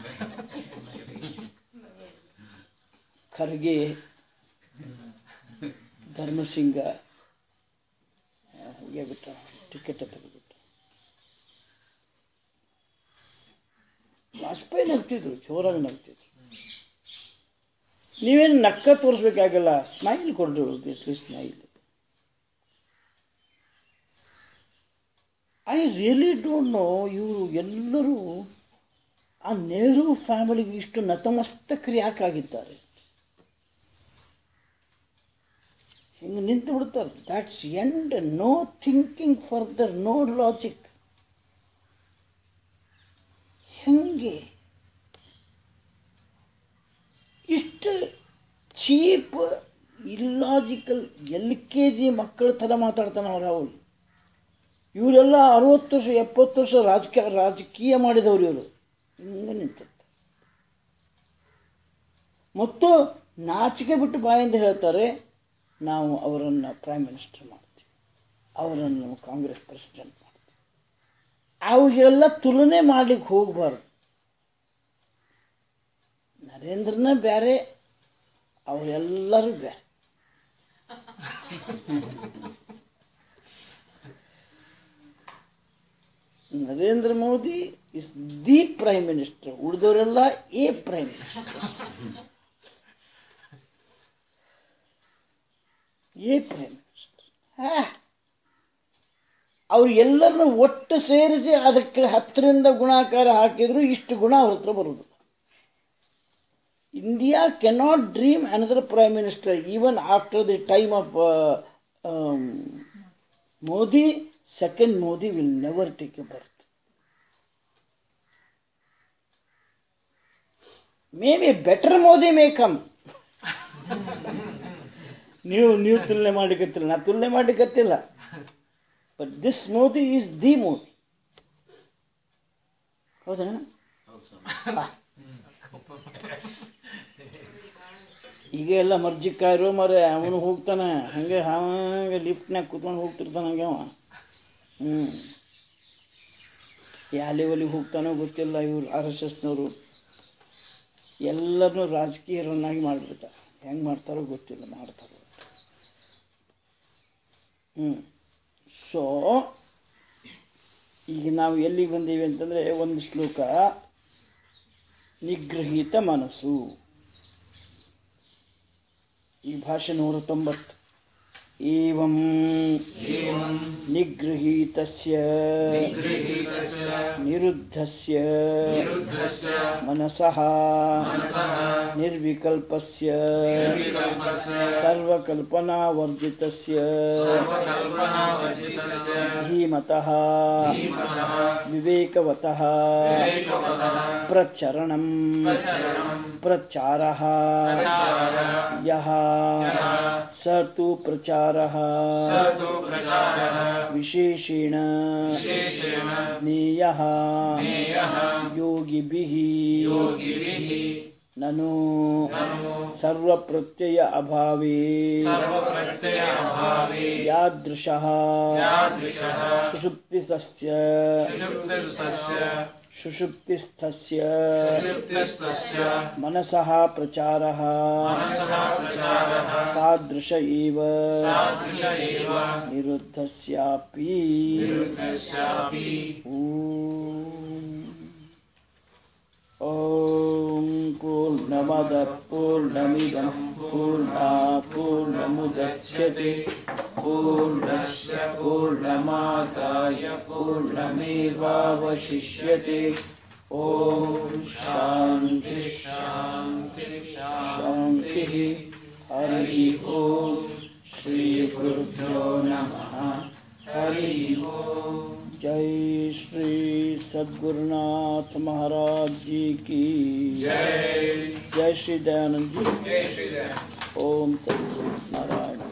ಖರ್ಗೆ ಧರ್ಮಸಿಂಗ ಹೋಗೇ ಬಿಟ್ಟ ಟಿಕೆಟ್ ತೆಗೆದುಬಿಟ್ಟ ವಾಜಪೇಯಿ ನಗ್ತಿದ್ರು ಜೋರಾಗಿ ನಗ್ತಿದ್ರು ನೀವೇನು ನಕ್ಕ ತೋರಿಸ್ಬೇಕಾಗಲ್ಲ ಸ್ಮೈಲ್ ಕೊಡ್ರಿ at least smile I really don't know ಇವರು ಎಲ್ಲರೂ ಆ ನೆಹರು ಫ್ಯಾಮಿಲಿಗೆ ಇಷ್ಟು ನತಮಸ್ತಕರು ಯಾಕಾಗಿದ್ದಾರೆ ಹಿಂಗೆ ನಿಂತು ಬಿಡ್ತಾರೆ that's end no thinking further no logic ಹೆಂಗೆ ಇಷ್ಟು cheap illogical L K G ಮಕ್ಕಳ ಥರ ಮಾತಾಡ್ತಾನೆ ಅವ್ರು ರಾಹುಲ್ ಇವರೆಲ್ಲ ಅರವತ್ತು ವರ್ಷ ಎಪ್ಪತ್ತು ವರ್ಷ ರಾಜಕೀಯ ರಾಜಕೀಯ ಮಾಡಿದವರು ಇವರು ಹಿಂಗೆ ನಿಂತಿರ್ತಾರೆ ಮತ್ತು ನಾಚಿಕೆ ಬಿಟ್ಟು ಬಾಯಿಂದ ಹೇಳ್ತಾರೆ ನಾವು ಅವರನ್ನು ಪ್ರೈಮ್ ಮಿನಿಸ್ಟರ್ ಮಾಡ್ತೀವಿ ಅವರನ್ನು ಕಾಂಗ್ರೆಸ್ ಪ್ರೆಸಿಡೆಂಟ್ ಮಾಡ್ತೀವಿ ಅವಾಗೆಲ್ಲ ತುಲನೆ ಮಾಡ್ಲಿಕ್ಕೆ ಹೋಗಬಾರ್ದು ನರೇಂದ್ರನ ಬೇರೆ ಅವರೆಲ್ಲರೂ ಬೇರೆ Narendra Modi is the prime minister ಉಳಿದವರೆಲ್ಲ a prime minister a prime minister ಅವ್ರು ಎಲ್ಲರನ್ನ ಒಟ್ಟು ಸೇರಿಸಿ ಅದಕ್ಕೆ ಹತ್ತರಿಂದ ಗುಣಾಕಾರ ಹಾಕಿದ್ರು ಇಷ್ಟು ಗುಣ ಅವ್ರ ಹತ್ರ ಬರುವುದಿಲ್ಲ India cannot dream another prime minister even after the time of uh, um, Modi. Second Modi will never take a birth. Maybe better Modi may come. ನೀವು ನೀವು ತುಲನೆ ಮಾಡಲಿಕ್ಕತ್ತಿಲ್ಲ ನಾ ತುಲನೆ ಮಾಡಲಿಕ್ಕತ್ತಿಲ್ಲ but this Modi is the Modi ಹೌದಾ ಹೌದು ಸ್ವಾಮಿ ಈಗ ಎಲ್ಲ ಮರ್ಜಿಕ್ಕಾಯಿರೋ ಮರ ಅವನು ಹೋಗ್ತಾನೆ ಹಂಗೆ ಹಾಗೆ ಲಿಫ್ಟ್ನಾಗ ಕೂತ್ಕೊಂಡು ಹೋಗ್ತಿರ್ತಾನೆ ಹಂಗೆ ಅವ ಹ್ಞೂ ಯಾವ ಲೆವೆಲಿಗೆ ಹೋಗ್ತಾನೋ ಗೊತ್ತಿಲ್ಲ ಇವ್ರು ಆರ್ ಎಸ್ ಎಸ್ನವರು ಎಲ್ಲರನ್ನೂ ರಾಜಕೀಯರನ್ನಾಗಿ ಮಾಡಿಬಿಡ್ತಾರೆ ಹೆಂಗೆ ಮಾಡ್ತಾರೋ ಗೊತ್ತಿಲ್ಲ ಮಾಡ್ತಾರೆ ಹ್ಞೂ ಸೊ ಈಗ ನಾವು ಎಲ್ಲಿಗೆ ಬಂದೀವಿ ಅಂತಂದರೆ ಒಂದು ಶ್ಲೋಕ ನಿಗ್ರಹೀತ ಮನಸ್ಸು ಈ ಭಾಷೆ ನೂರ ತೊಂಬತ್ತು ಏವಂ ನಿಗೃಹೀತಸ್ಯ ನಿರುದ್ಧಸ್ಯ ಮನಸಃ ನಿರ್ವಿಕಲ್ಪಸ್ಯ ಸರ್ವಕಲ್ಪನಾವರ್ಜಿತಸ್ಯ ಧೀಮತಃ ವಿವೇಕವತಃ ಪ್ರಚರಣಂ ಪ್ರಚಾರः ಯः स तु प्रचारः विशेषेण ज्ञेयः योगिभिः ननु सर्वप्रत्यय अभावे यादृशः सुषुप्तिस्थस्य सुषुप्तिस्थस्य मनसः प्रचारः तादृश एव निरुद्धस्यापि ॐ पूर्णमदः पूर्णमिदं पूर्णात् पूर्णमुदच्यते पूर्णस्य पूर्णमादाय पूर्णमेवावशिष्यते ॐ शान्ति शान्ति शान्तिः हरिः ॐ श्रीगुरुभ्यो नमः हरिः ॐ जय श्री सद्गुरुनाथ महाराज जी की जय जय श्री दयानंद जी ओम तत्सत नारायण